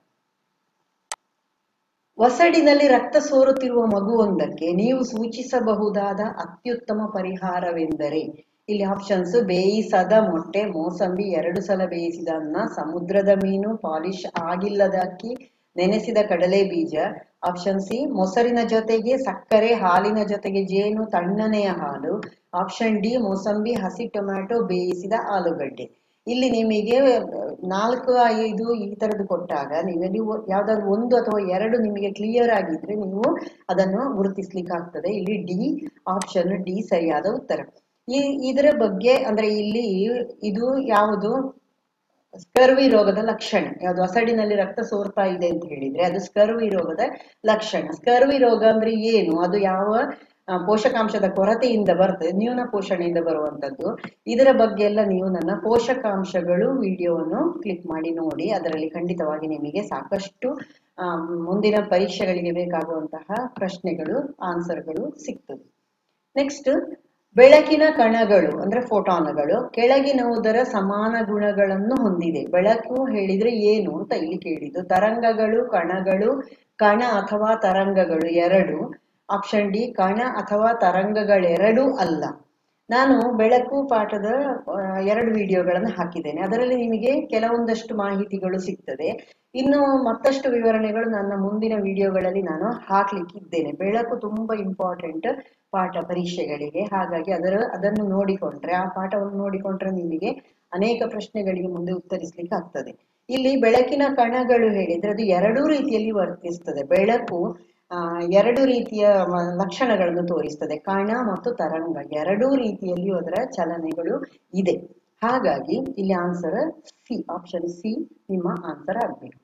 ಒಸಡಿನಲ್ಲಿ ರಕ್ತ ಸೋರುತ್ತಿರುವ ಮಗುವೊಂದಕ್ಕೆ ನೀವು ಸೂಚಿಸಬಹುದಾದ ಅತ್ಯುತ್ತಮ ಪರಿಹಾರವೆಂದರೆ ಇಲ್ಲಿ ಆಪ್ಷನ್ಸ್ ಬೇಯಿಸದ ಮೊಟ್ಟೆ ಮೋಸಂಬಿ ಎರಡು ಸಲ ಬೇಯಿಸಿದ ಅನ್ನ ಸಮುದ್ರದ ಮೀನು ಪಾಲಿಶ್ ಆಗಿಲ್ಲದ ಅಕ್ಕಿ ನೆನೆಸಿದ ಕಡಲೆ ಬೀಜ ಆಪ್ಷನ್ ಸಿ ಮೊಸರಿನ ಜೊತೆಗೆ ಸಕ್ಕರೆ ಹಾಲಿನ ಜೊತೆಗೆ ಜೇನು ತಣ್ಣನೆಯ ಹಾಲು ಆಪ್ಷನ್ ಡಿ ಮೋಸಂಬಿ ಹಸಿ ಟೊಮ್ಯಾಟೊ ಬೇಯಿಸಿದ ಆಲೂಗಡ್ಡೆ ಇಲ್ಲಿ ನಿಮಗೆ ನಾಲ್ಕು ಐದು ಈ ತರದ್ದು ಕೊಟ್ಟಾಗ ನೀವು ನೀವು ಯಾವ್ದಾದ್ರು ಒಂದು ಅಥವಾ ಎರಡು ನಿಮಗೆ ಕ್ಲಿಯರ್ ಆಗಿದ್ರೆ ನೀವು ಅದನ್ನು ಗುರುತಿಸ್ಲಿಕ್ಕೆ ಆಗ್ತದೆ ಇಲ್ಲಿ ಡಿ ಆಪ್ಷನ್ ಡಿ ಸರಿಯಾದ ಉತ್ತರ ಈ ಇದರ ಬಗ್ಗೆ ಅಂದ್ರೆ ಇಲ್ಲಿ ಇದು ಯಾವುದು ಸ್ಕರ್ವಿ ರೋಗದ ಲಕ್ಷಣ ಯಾವುದು ಅಸಡಿನಲ್ಲಿ ರಕ್ತ ಸೋರ್ತಾ ಇದೆ ಅಂತ ಹೇಳಿದ್ರೆ ಅದು ಸ್ಕರ್ವಿ ರೋಗದ ಲಕ್ಷಣ ಸ್ಕರ್ವಿ ರೋಗ ಅಂದ್ರೆ ಏನು ಅದು ಯಾವ ಪೋಷಕಾಂಶದ ಕೊರತೆಯಿಂದ ಬರ್ತದೆ ನ್ಯೂನ ಪೋಷಣೆಯಿಂದ ಬರುವಂತದ್ದು ಇದರ ಬಗ್ಗೆ ಎಲ್ಲ ನೀವು ನನ್ನ ಪೋಷಕಾಂಶಗಳು ವಿಡಿಯೋವನ್ನು ಕ್ಲಿಕ್ ಮಾಡಿ ನೋಡಿ ಅದರಲ್ಲಿ ಖಂಡಿತವಾಗಿ ನಿಮಗೆ ಸಾಕಷ್ಟು ಮುಂದಿನ ಪರೀಕ್ಷೆಗಳಿಗೆ ಬೇಕಾಗುವಂತಹ ಪ್ರಶ್ನೆಗಳು ಆನ್ಸರ್ಗಳು ಸಿಗ್ತದೆ ನೆಕ್ಸ್ಟ್ ಬೆಳಕಿನ ಕಣಗಳು ಅಂದ್ರೆ ಫೋಟಾನ್ಗಳು ಕೆಳಗಿನವುದರ ಸಮಾನ ಗುಣಗಳನ್ನು ಹೊಂದಿದೆ ಬೆಳಕು ಹೇಳಿದ್ರೆ ಏನು ಅಂತ ಇಲ್ಲಿ ಕೇಳಿದ್ದು ತರಂಗಗಳು ಕಣಗಳು ಕಣ ಅಥವಾ ತರಂಗಗಳು ಎರಡು ಆಪ್ಷನ್ ಡಿ ಕಣ ಅಥವಾ ತರಂಗಗಳೆರಡೂ ಅಲ್ಲ ನಾನು ಬೆಳಕು ಪಾಠದ ಎರಡು ವಿಡಿಯೋಗಳನ್ನು ಹಾಕಿದ್ದೇನೆ ಅದರಲ್ಲಿ ನಿಮಗೆ ಕೆಲವೊಂದಷ್ಟು ಮಾಹಿತಿಗಳು ಸಿಗ್ತದೆ ಇನ್ನು ಮತ್ತಷ್ಟು ವಿವರಣೆಗಳು ನನ್ನ ಮುಂದಿನ ವಿಡಿಯೋಗಳಲ್ಲಿ ನಾನು ಹಾಕ್ಲಿಕ್ಕಿದ್ದೇನೆ ಬೆಳಕು ತುಂಬಾ ಇಂಪಾರ್ಟೆಂಟ್ ಪಾಠ ಪರೀಕ್ಷೆಗಳಿಗೆ ಹಾಗಾಗಿ ಅದರ ಅದನ್ನು ನೋಡಿಕೊಂಡ್ರೆ ಆ ಪಾಠವನ್ನು ನೋಡಿಕೊಂಡ್ರೆ ನಿಮಗೆ ಅನೇಕ ಪ್ರಶ್ನೆಗಳಿಗೆ ಮುಂದೆ ಉತ್ತರಿಸ್ಲಿಕ್ಕೆ ಆಗ್ತದೆ ಇಲ್ಲಿ ಬೆಳಕಿನ ಕಣಗಳು ಹೇಳಿದ್ರೆ ಅದು ಎರಡೂ ರೀತಿಯಲ್ಲಿ ವರ್ತಿಸ್ತದೆ ಬೆಳಕು ಆ ಎರಡು ರೀತಿಯ ಲಕ್ಷಣಗಳನ್ನು ತೋರಿಸ್ತದೆ ಕಣ ಮತ್ತು ತರಂಗ ಎರಡೂ ರೀತಿಯಲ್ಲಿ ಅದರ ಚಲನೆಗಳು ಇದೆ ಹಾಗಾಗಿ ಇಲ್ಲಿ ಆನ್ಸರ್ ಸಿ ಆಪ್ಷನ್ ಸಿ ನಿಮ್ಮ ಆನ್ಸರ್ ಆಗ್ಬೇಕು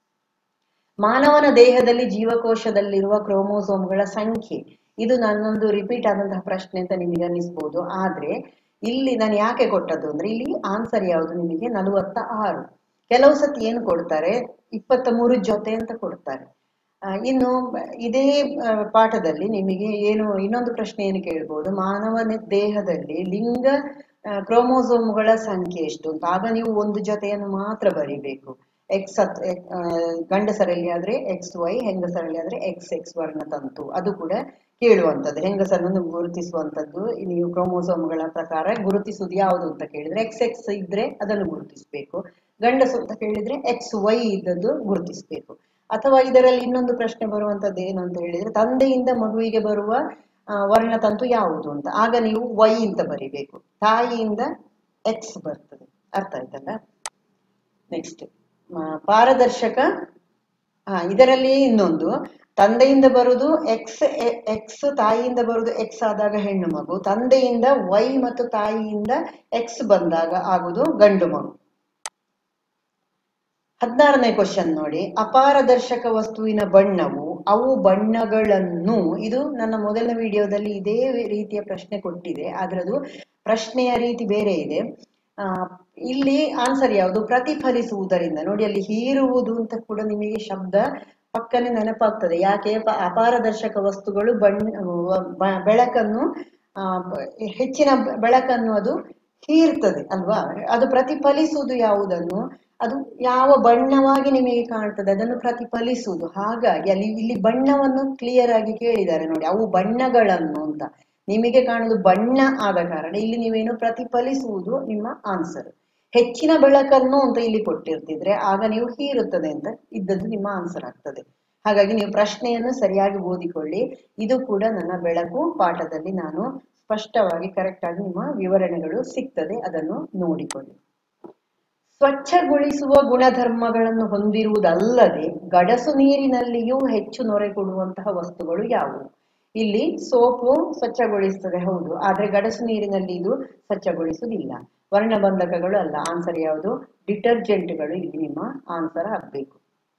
ಮಾನವನ ದೇಹದಲ್ಲಿ ಜೀವಕೋಶದಲ್ಲಿರುವ ಕ್ರೋಮೋಸೋಮ್ಗಳ ಸಂಖ್ಯೆ ಇದು ನನ್ನೊಂದು ರಿಪೀಟ್ ಆದಂತಹ ಪ್ರಶ್ನೆ ಅಂತ ನಿಮಗೆ ಅನ್ನಿಸ್ಬೋದು ಆದ್ರೆ ಇಲ್ಲಿ ನಾನು ಯಾಕೆ ಕೊಟ್ಟದ್ದು ಅಂದ್ರೆ ಇಲ್ಲಿ ಆನ್ಸರ್ ಯಾವುದು ನಿಮಗೆ ನಲವತ್ತ ಆರು ಕೆಲವು ಸತಿ ಏನು ಕೊಡ್ತಾರೆ ಇಪ್ಪತ್ತ ಮೂರು ಜೊತೆ ಅಂತ ಕೊಡ್ತಾರೆ ಇನ್ನು ಇದೇ ಪಾಠದಲ್ಲಿ ನಿಮಗೆ ಏನು ಇನ್ನೊಂದು ಪ್ರಶ್ನೆ ಏನು ಕೇಳ್ಬೋದು ಮಾನವನ ದೇಹದಲ್ಲಿ ಲಿಂಗ ಕ್ರೋಮೋಸೋಮ್ಗಳ ಸಂಖ್ಯೆ ಎಷ್ಟು ಅಂತ ಆಗ ನೀವು ಒಂದು ಜೊತೆಯನ್ನು ಮಾತ್ರ ಬರಿಬೇಕು ಎಕ್ಸ್ ಹತ್ ಎಕ್- ಆ, ಗಂಡಸರಲ್ಲಿ ಆದ್ರೆ ಎಕ್ಸ್ ವೈ ಹೆಂಗಸರಲ್ಲಿ ಆದ್ರೆ ಎಕ್ಸ್ ಎಕ್ಸ್ ವರ್ಣತಂತು ಅದು ಕೂಡ ಕೇಳುವಂಥದ್ದು ಹೆಂಗಸರನ್ನು ಗುರುತಿಸುವಂಥದ್ದು ನೀವು ಕ್ರೋಮೋಸೋಮ್ಗಳ ಪ್ರಕಾರ ಗುರುತಿಸುವುದು ಯಾವುದು ಅಂತ ಕೇಳಿದ್ರೆ ಎಕ್ಸ್ ಎಕ್ಸ್ ಇದ್ರೆ ಅದನ್ನು ಗುರುತಿಸಬೇಕು ಗಂಡಸು ಅಂತ ಕೇಳಿದ್ರೆ ಎಕ್ಸ್ ವೈ ಇದ್ದದ್ದು ಗುರುತಿಸಬೇಕು ಅಥವಾ ಇದರಲ್ಲಿ ಇನ್ನೊಂದು ಪ್ರಶ್ನೆ ಬರುವಂತದ್ದು ಏನು ಅಂತ ಹೇಳಿದ್ರೆ ತಂದೆಯಿಂದ ಮಗುವಿಗೆ ಬರುವ ಆ, ವರ್ಣತಂತು ಯಾವುದು ಅಂತ ಆಗ ನೀವು ವೈ ಅಂತ ಬರಿಬೇಕು ತಾಯಿಯಿಂದ ಎಕ್ಸ್ ಬರ್ತದೆ ಅರ್ಥ ಆಯ್ತಲ್ಲ ನೆಕ್ಸ್ಟ್ ಪಾರದರ್ಶಕ ಹಾ ಇದರಲ್ಲಿ ಇನ್ನೊಂದು ತಂದೆಯಿಂದ ಬರುವುದು ಎಕ್ಸ್ ಎಕ್ಸ್ ತಾಯಿಯಿಂದ ಬರುವುದು ಎಕ್ಸ್ ಆದಾಗ ಹೆಣ್ಣು ಮಗು ತಂದೆಯಿಂದ ವೈ ಮತ್ತು ತಾಯಿಯಿಂದ ಎಕ್ಸ್ ಬಂದಾಗ ಆಗುದು ಗಂಡು ಮಗು ಹದಿನಾರನೇ ಕ್ವಶನ್ ನೋಡಿ ಅಪಾರದರ್ಶಕ ವಸ್ತುವಿನ ಬಣ್ಣವು ಅವು ಬಣ್ಣಗಳನ್ನು ಇದು ನನ್ನ ಮೊದಲನೇ ವಿಡಿಯೋದಲ್ಲಿ ಇದೇ ರೀತಿಯ ಪ್ರಶ್ನೆ ಕೊಟ್ಟಿದೆ ಆದ್ರದು ಪ್ರಶ್ನೆಯ ರೀತಿ ಬೇರೆ ಇದೆ ಆ ಇಲ್ಲಿ ಆನ್ಸರ್ ಯಾವುದು ಪ್ರತಿಫಲಿಸುವುದರಿಂದ ನೋಡಿ ಅಲ್ಲಿ ಹೀರುವುದು ಅಂತ ಕೂಡ ನಿಮಗೆ ಶಬ್ದ ಪಕ್ಕನೆ ನೆನಪಾಗ್ತದೆ ಯಾಕೆ ಪ- ಅಪಾರದರ್ಶಕ ವಸ್ತುಗಳು ಬಣ್ಣ ಬ- ಬೆಳಕನ್ನು ಆ ಬ- ಹೆಚ್ಚಿನ ಬೆಳಕನ್ನು ಅದು ಹೀರ್ತದೆ ಅಲ್ವಾ ಅದು ಪ್ರತಿಫಲಿಸುವುದು ಯಾವುದನ್ನು ಅದು ಯಾವ ಬಣ್ಣವಾಗಿ ನಿಮಗೆ ಕಾಣ್ತದೆ ಅದನ್ನು ಪ್ರತಿಫಲಿಸುವುದು ಹಾಗಾಗಿ ಅಲ್ಲಿ ಇಲ್ಲಿ ಬಣ್ಣವನ್ನು ಕ್ಲಿಯರ್ ಆಗಿ ಕೇಳಿದ್ದಾರೆ ನೋಡಿ ಅವು ಬಣ್ಣಗಳನ್ನು ಅಂತ ನಿಮಗೆ ಕಾಣುವುದು ಬಣ್ಣ ಆದ ಕಾರಣ ಇಲ್ಲಿ ನೀವೇನು ಪ್ರತಿಫಲಿಸುವುದು ನಿಮ್ಮ ಆನ್ಸರ್ ಹೆಚ್ಚಿನ ಬೆಳಕನ್ನು ಅಂತ ಇಲ್ಲಿ ಕೊಟ್ಟಿರ್ತಿದ್ರೆ ಆಗ ನೀವು ಹೀರುತ್ತದೆ ಅಂತ ಇದ್ದದ್ದು ನಿಮ್ಮ ಆನ್ಸರ್ ಆಗ್ತದೆ ಹಾಗಾಗಿ ನೀವು ಪ್ರಶ್ನೆಯನ್ನು ಸರಿಯಾಗಿ ಓದಿಕೊಳ್ಳಿ ಇದು ಕೂಡ ನನ್ನ ಬೆಳಕು ಪಾಠದಲ್ಲಿ ನಾನು ಸ್ಪಷ್ಟವಾಗಿ ಕರೆಕ್ಟ್ ಆಗಿ ನಿಮ್ಮ ವಿವರಣೆಗಳು ಸಿಗ್ತದೆ ಅದನ್ನು ನೋಡಿಕೊಳ್ಳಿ ಸ್ವಚ್ಛಗೊಳಿಸುವ ಗುಣಧರ್ಮಗಳನ್ನು ಹೊಂದಿರುವುದಲ್ಲದೆ ಗಡಸು ನೀರಿನಲ್ಲಿಯೂ ಹೆಚ್ಚು ನೊರೆ ಕೊಡುವಂತಹ ವಸ್ತುಗಳು ಯಾವುವು ಇಲ್ಲಿ ಸೋಪು ಸ್ವಚ್ಛಗೊಳಿಸ್ತದೆ ಹೌದು ಆದ್ರೆ ಗಡಸು ನೀರಿನಲ್ಲಿ ಇದು ಸ್ವಚ್ಛಗೊಳಿಸುವುದಿಲ್ಲ ವರ್ಣಬಂಧಕಗಳು ಅಲ್ಲ ಆನ್ಸರ್ ಯಾವುದು ಡಿಟರ್ಜೆಂಟ್ಗಳು ಇಲ್ಲಿ ನಿಮ್ಮ ಆನ್ಸರ್ ಆಗ್ಬೇಕು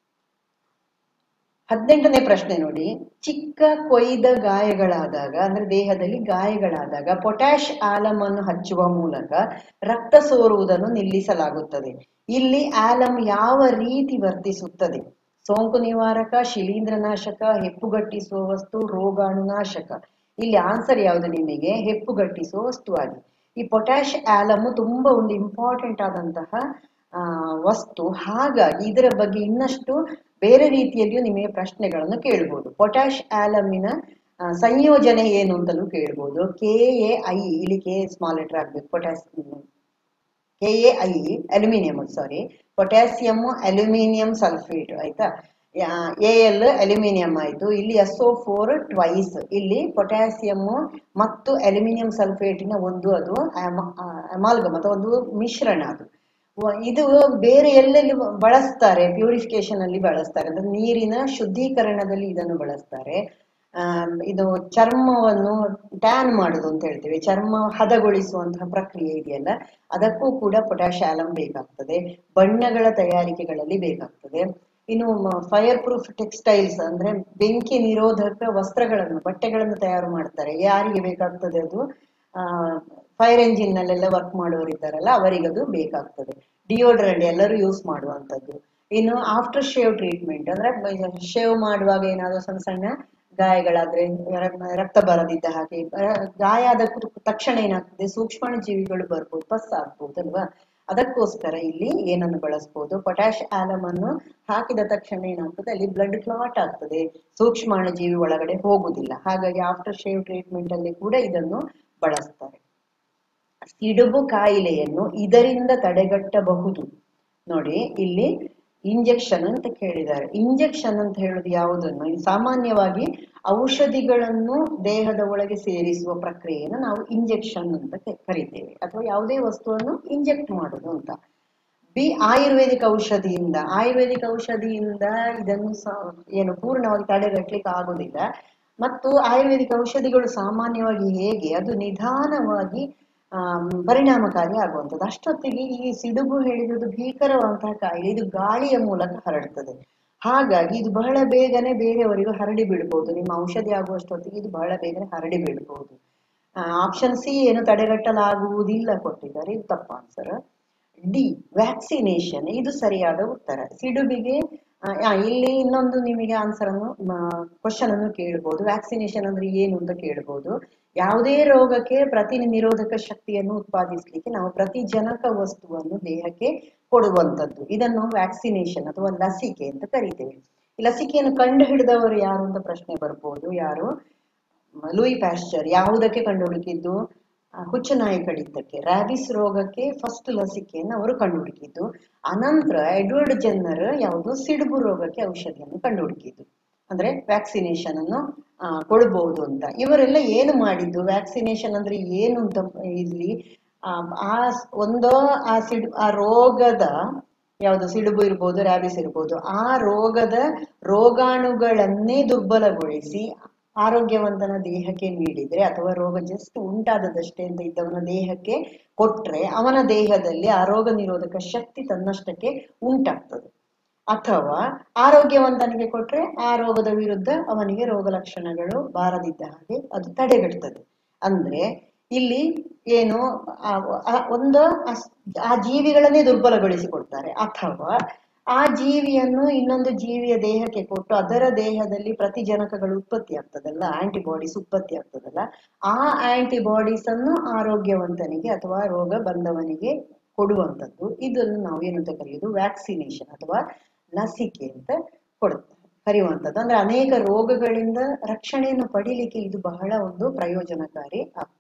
ಹದಿನೆಂಟನೇ ಪ್ರಶ್ನೆ ನೋಡಿ ಚಿಕ್ಕ ಕೊಯ್ದ ಗಾಯಗಳಾದಾಗ ಅಂದ್ರೆ ದೇಹದಲ್ಲಿ ಗಾಯಗಳಾದಾಗ ಪೊಟ್ಯಾಶ್ ಆಲಮ್ ಅನ್ನು ಹಚ್ಚುವ ಮೂಲಕ ರಕ್ತ ಸೋರುವುದನ್ನು ನಿಲ್ಲಿಸಲಾಗುತ್ತದೆ ಇಲ್ಲಿ ಆಲಮ್ ಯಾವ ರೀತಿ ವರ್ತಿಸುತ್ತದೆ ಸೋಂಕು ನಿವಾರಕ ಶಿಲೀಂಧ್ರನಾಶಕ ಹೆಪ್ಪುಗಟ್ಟಿಸುವ ವಸ್ತು ರೋಗಾಣುನಾಶಕ ಇಲ್ಲಿ ಆನ್ಸರ್ ಯಾವುದು ನಿಮಗೆ ಹೆಪ್ಪುಗಟ್ಟಿಸುವ ವಸ್ತುವಾಗಿ ಈ ಪೊಟ್ಯಾಶ್ ಆಲಮ್ ತುಂಬಾ ಒಂದು ಇಂಪಾರ್ಟೆಂಟ್ ಆದಂತಹ ಆ ವಸ್ತು ಹಾಗಾಗಿ ಇದರ ಬಗ್ಗೆ ಇನ್ನಷ್ಟು ಬೇರೆ ರೀತಿಯಲ್ಲಿಯೂ ನಿಮಗೆ ಪ್ರಶ್ನೆಗಳನ್ನು ಕೇಳ್ಬೋದು ಪೊಟ್ಯಾಶ್ ಆಲಮಿನ ಆ, ಸಂಯೋಜನೆ ಏನು ಅಂತಲೂ ಕೇಳ್ಬೋದು ಕೆ ಎ ಐ ಇಲ್ಲಿ ಕೆ ಸ್ಮಾಲ್ ಲೆಟರ್ ಆಗ್ಬೇಕು potash K A I aluminium sorry potassium aluminium sulphate ಆಯ್ತಾ ಎ ಎಲ್ ಅಲ್ಯೂಮಿನಿಯಂ ಆಯ್ತು ಇಲ್ಲಿ ಎಸ್ ಓ ಫೋರ್ ಟ್ವೈಸ್ ಇಲ್ಲಿ ಪೊಟ್ಯಾಸಿಯಂ ಮತ್ತು ಅಲ್ಯೂಮಿನಿಯಂ ಸಲ್ಫೇಟಿನ ಒಂದು ಅದು ಅಮಾಲ್ಗಮ್ ಅಥವಾ ಒಂದು ಮಿಶ್ರಣ ಅದು ವ- ಇದು ಬೇರೆ ಎಲ್ಲೆಲ್ಲಿ ಬಳಸ್ತಾರೆ ಪ್ಯೂರಿಫಿಕೇಶನ್ ಅಲ್ಲಿ ಬಳಸ್ತಾರೆ ಅಂದ್ರೆ ನೀರಿನ ಶುದ್ಧೀಕರಣದಲ್ಲಿ ಇದನ್ನು ಬಳಸ್ತಾರೆ ಆಮ್, ಇದು ಚರ್ಮವನ್ನು ಟ್ಯಾನ್ ಮಾಡುದು ಅಂತ ಹೇಳ್ತೇವೆ ಚರ್ಮ ಹದಗೊಳಿಸುವಂತಹ ಪ್ರಕ್ರಿಯೆ ಇದೆಯಲ್ಲ ಅದಕ್ಕೂ ಕೂಡ ಪೊಟ್ಯಾಶ್ ಬೇಕಾಗ್ತದೆ ಬಣ್ಣಗಳ ತಯಾರಿಕೆಗಳಲ್ಲಿ ಬೇಕಾಗ್ತದೆ ಇನ್ನು ಫೈರ್ ಪ್ರೂಫ್ ಟೆಕ್ಸ್ಟೈಲ್ಸ್ ಅಂದ್ರೆ ಬೆಂಕಿ ನಿರೋಧಕ ವಸ್ತ್ರಗಳನ್ನು ಬಟ್ಟೆಗಳನ್ನು ತಯಾರು ಮಾಡ್ತಾರೆ ಯಾರಿಗೆ ಬೇಕಾಗ್ತದೆ ಅದು ಫೈರ್ ಎಂಜಿನ್ ನಲ್ಲೆಲ್ಲ ವರ್ಕ್ ಮಾಡುವವರು ಇದ್ದಾರಲ್ಲ ಅವರಿಗೆ ಅದು ಬೇಕಾಗ್ತದೆ ಡಿಯೋಡ್ರೆಂಟ್ ಎಲ್ಲರೂ ಯೂಸ್ ಮಾಡುವಂಥದ್ದು ಇನ್ನು ಆಫ್ಟರ್ ಶೇವ್ ಟ್ರೀಟ್ಮೆಂಟ್ ಅಂದ್ರೆ ಶೇವ್ ಮಾಡುವಾಗ ಏನಾದ್ರು ಸಣ್ಣ ಸಣ್ಣ ಗಾಯಗಳಾದ್ರೆ ರ- ರಕ್ತ ಬರದಿದ್ದ ಹಾಗೆ ಅಹ್, ಗಾಯ ಆದ ಕು- ತಕ್ಷಣ ಏನಾಗ್ತದೆ ಸೂಕ್ಷ್ಮಾಣು ಜೀವಿಗಳು ಬರ್ಬೋದು ಪಸ್ ಆಗ್ಬೋದು ಅಲ್ವಾ ಅದಕ್ಕೋಸ್ಕರ ಇಲ್ಲಿ ಏನನ್ನು ಬಳಸ್ಬೋದು ಪೊಟ್ಯಾಶ್ ಆಲಮ್ ಅನ್ನು ಹಾಕಿದ ತಕ್ಷಣ ಏನಾಗ್ತದೆ ಅಲ್ಲಿ ಬ್ಲಡ್ ಕ್ಲಾಟ್ ಆಗ್ತದೆ ಸೂಕ್ಷ್ಮಾಣು ಜೀವಿ ಒಳಗಡೆ ಹೋಗುದಿಲ್ಲ ಹಾಗಾಗಿ ಆಫ್ಟರ್ ಶೇವ್ ಟ್ರೀಟ್ಮೆಂಟ್ ಅಲ್ಲಿ ಕೂಡ ಇದನ್ನು ಬಳಸ್ತಾರೆ ಸಿಡುಬು ಕಾಯಿಲೆಯನ್ನು ಇದರಿಂದ ತಡೆಗಟ್ಟಬಹುದು ನೋಡಿ ಇಲ್ಲಿ ಇಂಜೆಕ್ಷನ್ ಅಂತ ಕೇಳಿದ್ದಾರೆ ಇಂಜೆಕ್ಷನ್ ಅಂತ ಹೇಳುದು ಯಾವುದನ್ನು ಇದು ಸಾಮಾನ್ಯವಾಗಿ ಔಷಧಿಗಳನ್ನು ದೇಹದ ಒಳಗೆ ಸೇರಿಸುವ ಪ್ರಕ್ರಿಯೆಯನ್ನು ನಾವು ಇಂಜೆಕ್ಷನ್ ಅಂತ ಕ- ಕರಿತೇವೆ ಅಥವಾ ಯಾವುದೇ ವಸ್ತುವನ್ನು ಇಂಜೆಕ್ಟ್ ಮಾಡುದು ಅಂತ ಬಿ ಆಯುರ್ವೇದಿಕ್ ಔಷಧಿಯಿಂದ ಆಯುರ್ವೇದಿಕ್ ಔಷಧಿಯಿಂದ ಇದನ್ನು ಸ- ಏನು ಪೂರ್ಣವಾಗಿ ತಡೆಗಟ್ಟಲಿಕ್ಕೆ ಆಗುದಿಲ್ಲ ಮತ್ತು ಆಯುರ್ವೇದಿಕ್ ಔಷಧಿಗಳು ಸಾಮಾನ್ಯವಾಗಿ ಹೇಗೆ ಅದು ನಿಧಾನವಾಗಿ ಆಮ್, ಪರಿಣಾಮಕಾರಿ ಆಗುವಂಥದ್ದು ಅಷ್ಟೊತ್ತಿಗೆ ಈ ಸಿಡುಬು ಹೇಳಿದ್ದು ಭೀಕರವಂತಹ ಕಾಯಿಲೆ ಇದು ಗಾಳಿಯ ಮೂಲಕ ಹರಡ್ತದೆ ಹಾಗಾಗಿ ಇದು ಬಹಳ ಬೇಗನೆ ಬೇರೆಯವರಿಗೂ ಹರಡಿ ಬಿಡ್ಬೋದು ನಿಮ್ಮ ಔಷಧಿ ಆಗುವಷ್ಟೊತ್ತಿಗೆ ಇದು ಬಹಳ ಬೇಗನೆ ಹರಡಿ ಬಿಡ್ಬೋದು ಆಪ್ಷನ್ ಸಿ ಏನು ತಡೆಗಟ್ಟಲಾಗುವುದಿಲ್ಲ ಕೊಟ್ಟಿದ್ದಾರೆ ಇದು ತಪ್ಪು ಆನ್ಸರ್ ಡಿ ವ್ಯಾಕ್ಸಿನೇಷನ್ ಇದು ಸರಿಯಾದ ಉತ್ತರ ಸಿಡುಬಿಗೆ ಆ, ಆ, ಇಲ್ಲಿ ಇನ್ನೊಂದು ನಿಮಗೆ ಆನ್ಸರ್ ಅನ್ನು ಕ್ವಶನ್ ಅನ್ನು ಕೇಳ್ಬೋದು ವ್ಯಾಕ್ಸಿನೇಷನ್ ಅಂದ್ರೆ ಏನು ಅಂತ ಕೇಳ್ಬೋದು ಯಾವುದೇ ರೋಗಕ್ಕೆ ಪ್ರತಿ ನಿರೋಧಕ ಶಕ್ತಿಯನ್ನು ಉತ್ಪಾದಿಸಲಿಕ್ಕೆ ನಾವು ಪ್ರತಿಜನಕ ವಸ್ತುವನ್ನು ದೇಹಕ್ಕೆ ಕೊಡುವಂಥದ್ದು ಇದನ್ನು ವ್ಯಾಕ್ಸಿನೇಷನ್ ಅಥವಾ ಲಸಿಕೆ ಅಂತ ಕರಿತೇವೆ ಈ ಲಸಿಕೆಯನ್ನು ಕಂಡು ಹಿಡಿದವರು ಯಾರು ಅಂತ ಪ್ರಶ್ನೆ ಬರ್ಬೋದು ಯಾರು ಲೂಯಿ ಪ್ಯಾಶ್ಚರ್ ಯಾವುದಕ್ಕೆ ಕಂಡು ಹುಡುಕಿದ್ದು ಆ, ಹುಚ್ಚುನಾಯಿ ಕಡಿತಕ್ಕೆ ರ್ಯಾಬಿಸ್ ರೋಗಕ್ಕೆ ಫಸ್ಟ್ ಲಸಿಕೆಯನ್ನು ಅವರು ಕಂಡು ಹುಡುಕಿದ್ದು ಅನಂತರ ಎಡ್ವರ್ಡ್ ಜೆನ್ನರ್ ಯಾವುದು ಸಿಡುಬು ರೋಗಕ್ಕೆ ಔಷಧಿಯನ್ನು ಕಂಡು ಹುಡುಕಿದ್ದು ಅಂದ್ರೆ ವ್ಯಾಕ್ಸಿನೇಷನ್ ಅನ್ನು ಆ, ಕೊಡ್ಬೋದು ಅಂತ ಇವರೆಲ್ಲ ಏನು ಮಾಡಿದ್ದು ವ್ಯಾಕ್ಸಿನೇಷನ್ ಅಂದ್ರೆ ಏನು ಅಂತ ಇಲ್ಲಿ ಆ, ಆ ಸ್- ಒಂದೋ ಆ ಸಿಡು ಆ ರೋಗದ ಯಾವುದು ಸಿಡುಬು ಇರ್ಬೋದು ರ್ಯಾಬಿಸ್ ಇರ್ಬೋದು ಆ ರೋಗದ ರೋಗಾಣುಗಳನ್ನೇ ದುರ್ಬಲಗೊಳಿಸಿ ಆರೋಗ್ಯವಂತನ ದೇಹಕ್ಕೆ ನೀಡಿದ್ರೆ ಅಥವಾ ರೋಗ ಜಸ್ಟ್ ಉಂಟಾದದಷ್ಟೇ ಅಂತ ಇದ್ದವನ ದೇಹಕ್ಕೆ ಕೊಟ್ರೆ ಅವನ ದೇಹದಲ್ಲಿ ಆ ರೋಗ ನಿರೋಧಕ ಶಕ್ತಿ ತನ್ನಷ್ಟಕ್ಕೆ ಉಂಟಾಗ್ತದೆ ಅಥವಾ ಆರೋಗ್ಯವಂತನಿಗೆ ಕೊಟ್ರೆ ಆ ರೋಗದ ವಿರುದ್ಧ ಅವನಿಗೆ ರೋಗ ಲಕ್ಷಣಗಳು ಬಾರದಿದ್ದ ಹಾಗೆ ಅದು ತಡೆಗಟ್ತದೆ ಅಂದ್ರೆ ಇಲ್ಲಿ ಏನು ಆ- ಆ- ಒಂದು ಅಸ್- ಆ ಜೀವಿಗಳನ್ನೇ ದುರ್ಬಲಗೊಳಿಸಿಕೊಡ್ತಾರೆ ಅಥವಾ ಆ ಜೀವಿಯನ್ನು ಇನ್ನೊಂದು ಜೀವಿಯ ದೇಹಕ್ಕೆ ಕೊಟ್ಟು ಅದರ ದೇಹದಲ್ಲಿ ಪ್ರತಿಜನಕಗಳು ಉತ್ಪತ್ತಿ ಆಗ್ತದಲ್ಲ ಆಂಟಿಬಾಡೀಸ್ ಉತ್ಪತ್ತಿ ಆಗ್ತದಲ್ಲ ಆ ಆಂಟಿಬಾಡೀಸ್ ಅನ್ನು ಆರೋಗ್ಯವಂತನಿಗೆ ಅಥವಾ ರೋಗ ಬಂದವನಿಗೆ ಕೊಡುವಂಥದ್ದು ಇದನ್ನು ನಾವು ಏನಂತ ಕರೆಯುವುದು ವ್ಯಾಕ್ಸಿನೇಷನ್ ಅಥವಾ ಲಸಿಕೆ ಅಂತ ಕೊಡುತ್ತೆ ಕರೆಯುವಂಥದ್ದು ಅಂದ್ರೆ ಅನೇಕ ರೋಗಗಳಿಂದ ರಕ್ಷಣೆಯನ್ನು ಪಡಿಲಿಕ್ಕೆ ಇದು ಬಹಳ ಒಂದು ಪ್ರಯೋಜನಕಾರಿ ಆಗ್ತದೆ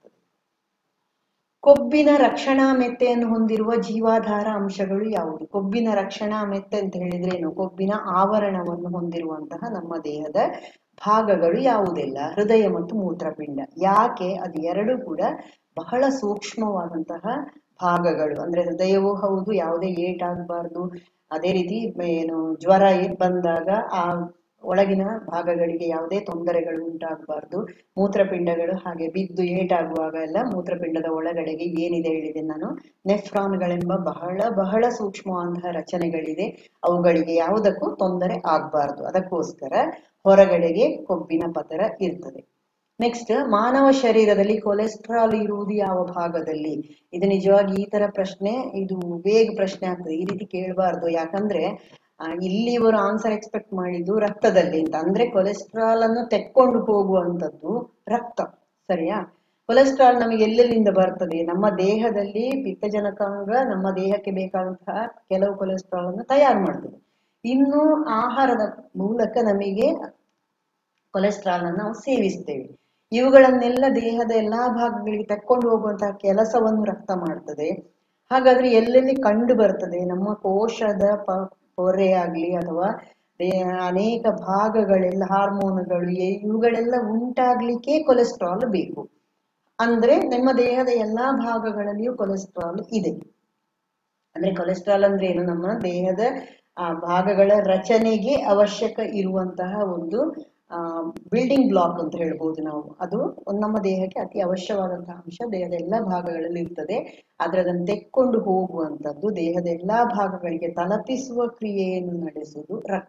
ಕೊಬ್ಬಿನ ರಕ್ಷಣಾ ಮೆತ್ತೆಯನ್ನು ಹೊಂದಿರುವ ಜೀವಾಧಾರ ಅಂಶಗಳು ಯಾವುದು ಕೊಬ್ಬಿನ ರಕ್ಷಣಾ ಮೆತ್ತೆ ಅಂತ ಹೇಳಿದ್ರೆ ಏನು ಕೊಬ್ಬಿನ ಆವರಣವನ್ನು ಹೊಂದಿರುವಂತಹ ನಮ್ಮ ದೇಹದ ಭಾಗಗಳು ಯಾವುದೆಲ್ಲ ಹೃದಯ ಮತ್ತು ಮೂತ್ರಪಿಂಡ ಯಾಕೆ ಅದು ಎರಡು ಕೂಡ ಬಹಳ ಸೂಕ್ಷ್ಮವಾದಂತಹ ಭಾಗಗಳು ಅಂದ್ರೆ ಹೃದಯವೂ ಹೌದು ಯಾವುದೇ ಏಟಾಗಬಾರ್ದು ಅದೇ ರೀತಿ ಏನು ಜ್ವರ ಏ- ಬಂದಾಗ ಆ ಒಳಗಿನ ಭಾಗಗಳಿಗೆ ಯಾವುದೇ ತೊಂದರೆಗಳು ಉಂಟಾಗಬಾರ್ದು ಮೂತ್ರಪಿಂಡಗಳು ಹಾಗೆ ಬಿದ್ದು ಏಟಾಗುವಾಗ ಎಲ್ಲ ಮೂತ್ರಪಿಂಡದ ಒಳಗಡೆಗೆ ಏನಿದೆ ಹೇಳಿದೆ ನಾನು ನೆಫ್ರಾನ್ಗಳೆಂಬ ಬಹಳ ಬಹಳ ಸೂಕ್ಷ್ಮವಾದಂತಹ ರಚನೆಗಳಿದೆ ಅವುಗಳಿಗೆ ಯಾವುದಕ್ಕೂ ತೊಂದರೆ ಆಗಬಾರ್ದು ಅದಕ್ಕೋಸ್ಕರ ಹೊರಗಡೆಗೆ ಕೊಬ್ಬಿನ ಪದರ ಇರ್ತದೆ ನೆಕ್ಸ್ಟ್ ಮಾನವ ಶರೀರದಲ್ಲಿ ಕೊಲೆಸ್ಟ್ರಾಲ್ ಇರುವುದು ಯಾವ ಭಾಗದಲ್ಲಿ ಇದು ನಿಜವಾಗಿ ಈ ತರ ಪ್ರಶ್ನೆ ಇದು ಬೇಗ ಪ್ರಶ್ನೆ ಆಗ್ತದೆ ಈ ರೀತಿ ಕೇಳಬಾರ್ದು ಯಾಕಂದ್ರೆ ಆ, ಇಲ್ಲಿ ಇವರು ಆನ್ಸರ್ ಎಕ್ಸ್ಪೆಕ್ಟ್ ಮಾಡಿದ್ದು ರಕ್ತದಲ್ಲಿ ಅಂತ ಅಂದ್ರೆ ಕೊಲೆಸ್ಟ್ರಾಲ್ ಅನ್ನು ತೆಕ್ಕೊಂಡು ಹೋಗುವಂತದ್ದು ರಕ್ತ ಸರಿಯಾ ಕೊಲೆಸ್ಟ್ರಾಲ್ ನಮಗೆ ಎಲ್ಲೆಲ್ಲಿಂದ ಬರ್ತದೆ ನಮ್ಮ ದೇಹದಲ್ಲಿ ಪಿತ್ತಜನಕಾಂಗ ನಮ್ಮ ದೇಹಕ್ಕೆ ಬೇಕಾದಂತಹ ಕೆಲವು ಕೊಲೆಸ್ಟ್ರಾಲ್ ಅನ್ನು ತಯಾರು ಮಾಡ್ತದೆ ಇನ್ನು ಆಹಾರದ ಮೂಲಕ ನಮಗೆ ಕೊಲೆಸ್ಟ್ರಾಲ್ ಅನ್ನು ನಾವು ಸೇವಿಸ್ತೇವೆ ಇವುಗಳನ್ನೆಲ್ಲ ದೇಹದ ಎಲ್ಲಾ ಭಾಗಗಳಿಗೆ ತಕ್ಕೊಂಡು ಹೋಗುವಂತಹ ಕೆಲಸವನ್ನು ರಕ್ತ ಮಾಡ್ತದೆ ಹಾಗಾದ್ರೆ ಎಲ್ಲೆಲ್ಲಿ ಕಂಡು ಬರ್ತದೆ ನಮ್ಮ ಕೋಶದ ಪ ಪೊರೆ ಆಗ್ಲಿ ಅಥವಾ ದೇ- ಅನೇಕ ಭಾಗಗಳೆಲ್ಲ ಹಾರ್ಮೋನುಗಳು ಎ- ಇವುಗಳೆಲ್ಲ ಉಂಟಾಗ್ಲಿಕ್ಕೆ ಕೊಲೆಸ್ಟ್ರಾಲ್ ಬೇಕು ಅಂದ್ರೆ ನಮ್ಮ ದೇಹದ ಎಲ್ಲಾ ಭಾಗಗಳಲ್ಲಿಯೂ ಕೊಲೆಸ್ಟ್ರಾಲ್ ಇದೆ ಅಂದ್ರೆ ಕೊಲೆಸ್ಟ್ರಾಲ್ ಅಂದ್ರೆ ಏನು ನಮ್ಮ ದೇಹದ ಆ ಭಾಗಗಳ ರಚನೆಗೆ ಅವಶ್ಯಕ ಇರುವಂತಹ ಒಂದು ಆ ಬಿಲ್ಡಿಂಗ್ ಬ್ಲಾಕ್ ಅಂತ ಹೇಳ್ಬೋದು ನಾವು ಅದು ಒಂದು ನಮ್ಮ ದೇಹಕ್ಕೆ ಅತಿ ಅವಶ್ಯವಾದಂತಹ ಅಂಶ ದೇಹದ ಎಲ್ಲಾ ಭಾಗಗಳಲ್ಲಿ ಇರ್ತದೆ ಆದ್ರೆ ಅದನ್ನು ತೆಕ್ಕೊಂಡು ಹೋಗುವಂತದ್ದು ದೇಹದ ಎಲ್ಲಾ ಭಾಗಗಳಿಗೆ ತಲುಪಿಸುವ ಕ್ರಿಯೆಯನ್ನು ನಡೆಸುವುದು ರಕ್ತ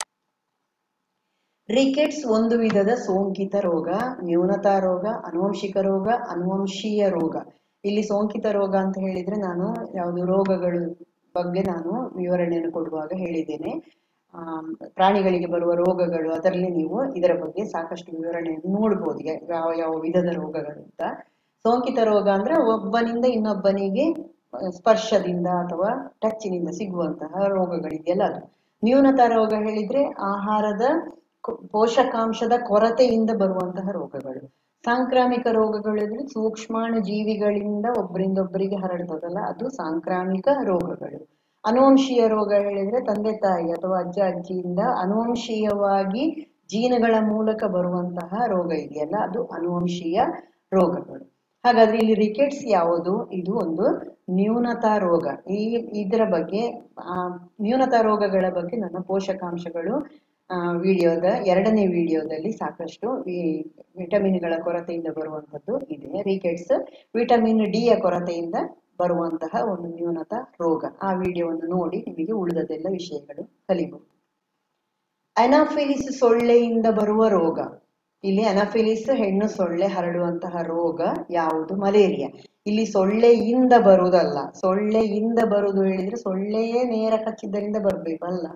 ರಿಕೆಟ್ಸ್ ಒಂದು ವಿಧದ ಸೋಂಕಿತ ರೋಗ ನ್ಯೂನತಾ ರೋಗ ಅನುವಂಶಿಕ ರೋಗ ಅನುವಂಶೀಯ ರೋಗ ಇಲ್ಲಿ ಸೋಂಕಿತ ರೋಗ ಅಂತ ಹೇಳಿದ್ರೆ ನಾನು ಯಾವುದು ರೋಗಗಳ ಬಗ್ಗೆ ನಾನು ವಿವರಣೆಯನ್ನು ಕೊಡುವಾಗ ಹೇಳಿದ್ದೇನೆ ಆ ಪ್ರಾಣಿಗಳಿಗೆ ಬರುವ ರೋಗಗಳು ಅದರಲ್ಲಿ ನೀವು ಇದರ ಬಗ್ಗೆ ಸಾಕಷ್ಟು ವಿವರಣೆಯನ್ನು ನೋಡ್ಬೋದು ಯಾ- ಯಾವ ಯಾವ ವಿಧದ ರೋಗಗಳು ಅಂತ ಸೋಂಕಿತ ರೋಗ ಅಂದ್ರೆ ಒಬ್ಬನಿಂದ ಇನ್ನೊಬ್ಬನಿಗೆ ಆ, ಸ್ಪರ್ಶದಿಂದ ಅಥವಾ ಟಚ್ನಿಂದ ಸಿಗುವಂತಹ ರೋಗಗಳಿದೆಯಲ್ಲ ಅದು ನ್ಯೂನತಾ ರೋಗ ಹೇಳಿದ್ರೆ ಆಹಾರದ ಕೊ- ಪೋಷಕಾಂಶದ ಕೊರತೆಯಿಂದ ಬರುವಂತಹ ರೋಗಗಳು ಸಾಂಕ್ರಾಮಿಕ ರೋಗಗಳು ಅಂದ್ರೆ ಸೂಕ್ಷ್ಮಾಣು ಜೀವಿಗಳಿಂದ ಒಬ್ಬರಿಂದ ಒಬ್ಬರಿಗೆ ಹರಡ್ತದಲ್ಲ ಅದು ಸಾಂಕ್ರಾಮಿಕ ರೋಗಗಳು ಅನುವಂಶೀಯ ರೋಗ ಹೇಳಿದ್ರೆ ತಂದೆ ತಾಯಿ ಅಥವಾ ಅಜ್ಜ ಅಜ್ಜಿಯಿಂದ ಅನುವಂಶೀಯವಾಗಿ ಜೀನುಗಳ ಮೂಲಕ ಬರುವಂತಹ ರೋಗ ಇದೆಯಲ್ಲ ಅದು ಅನುವಂಶೀಯ ರೋಗಗಳು ಹಾಗಾದ್ರೆ ಇಲ್ಲಿ ರಿಕೆಟ್ಸ್ ಯಾವುದು ಇದು ಒಂದು ನ್ಯೂನತಾ ರೋಗ ಈ ಇದರ ಬಗ್ಗೆ ಆ ನ್ಯೂನತಾ ರೋಗಗಳ ಬಗ್ಗೆ ನನ್ನ ಪೋಷಕಾಂಶಗಳು ಆ ವಿಡಿಯೋದ ಎರಡನೇ ವಿಡಿಯೋದಲ್ಲಿ ಸಾಕಷ್ಟು ಈ ವಿಟಮಿನ್ಗಳ ಕೊರತೆಯಿಂದ ಬರುವಂತದ್ದು ಇದೆ ರಿಕೆಟ್ಸ್ ವಿಟಮಿನ್ ಡಿ ಯ ಕೊರತೆಯಿಂದ ಬರುವಂತಹ ಒಂದು ನ್ಯೂನತಾ ರೋಗ ಆ ವಿಡಿಯೋವನ್ನು ನೋಡಿ ನಿಮಗೆ ಉಳಿದದೆಲ್ಲ ವಿಷಯಗಳು ಕಲಿಬಹುದು ಅನಾಫಿಲಿಸ್ ಸೊಳ್ಳೆಯಿಂದ ಬರುವ ರೋಗ ಇಲ್ಲಿ ಅನಾಫಿಲಿಸ್ ಹೆಣ್ಣು ಸೊಳ್ಳೆ ಹರಡುವಂತಹ ರೋಗ ಯಾವುದು ಮಲೇರಿಯಾ ಇಲ್ಲಿ ಸೊಳ್ಳೆಯಿಂದ ಬರುವುದಲ್ಲ ಸೊಳ್ಳೆಯಿಂದ ಬರುವುದು ಹೇಳಿದ್ರೆ ಸೊಳ್ಳೆಯೇ ನೇರ ಕಚ್ಚಿದ್ದರಿಂದ ಬರ್ಬೇಕು ಅಲ್ಲ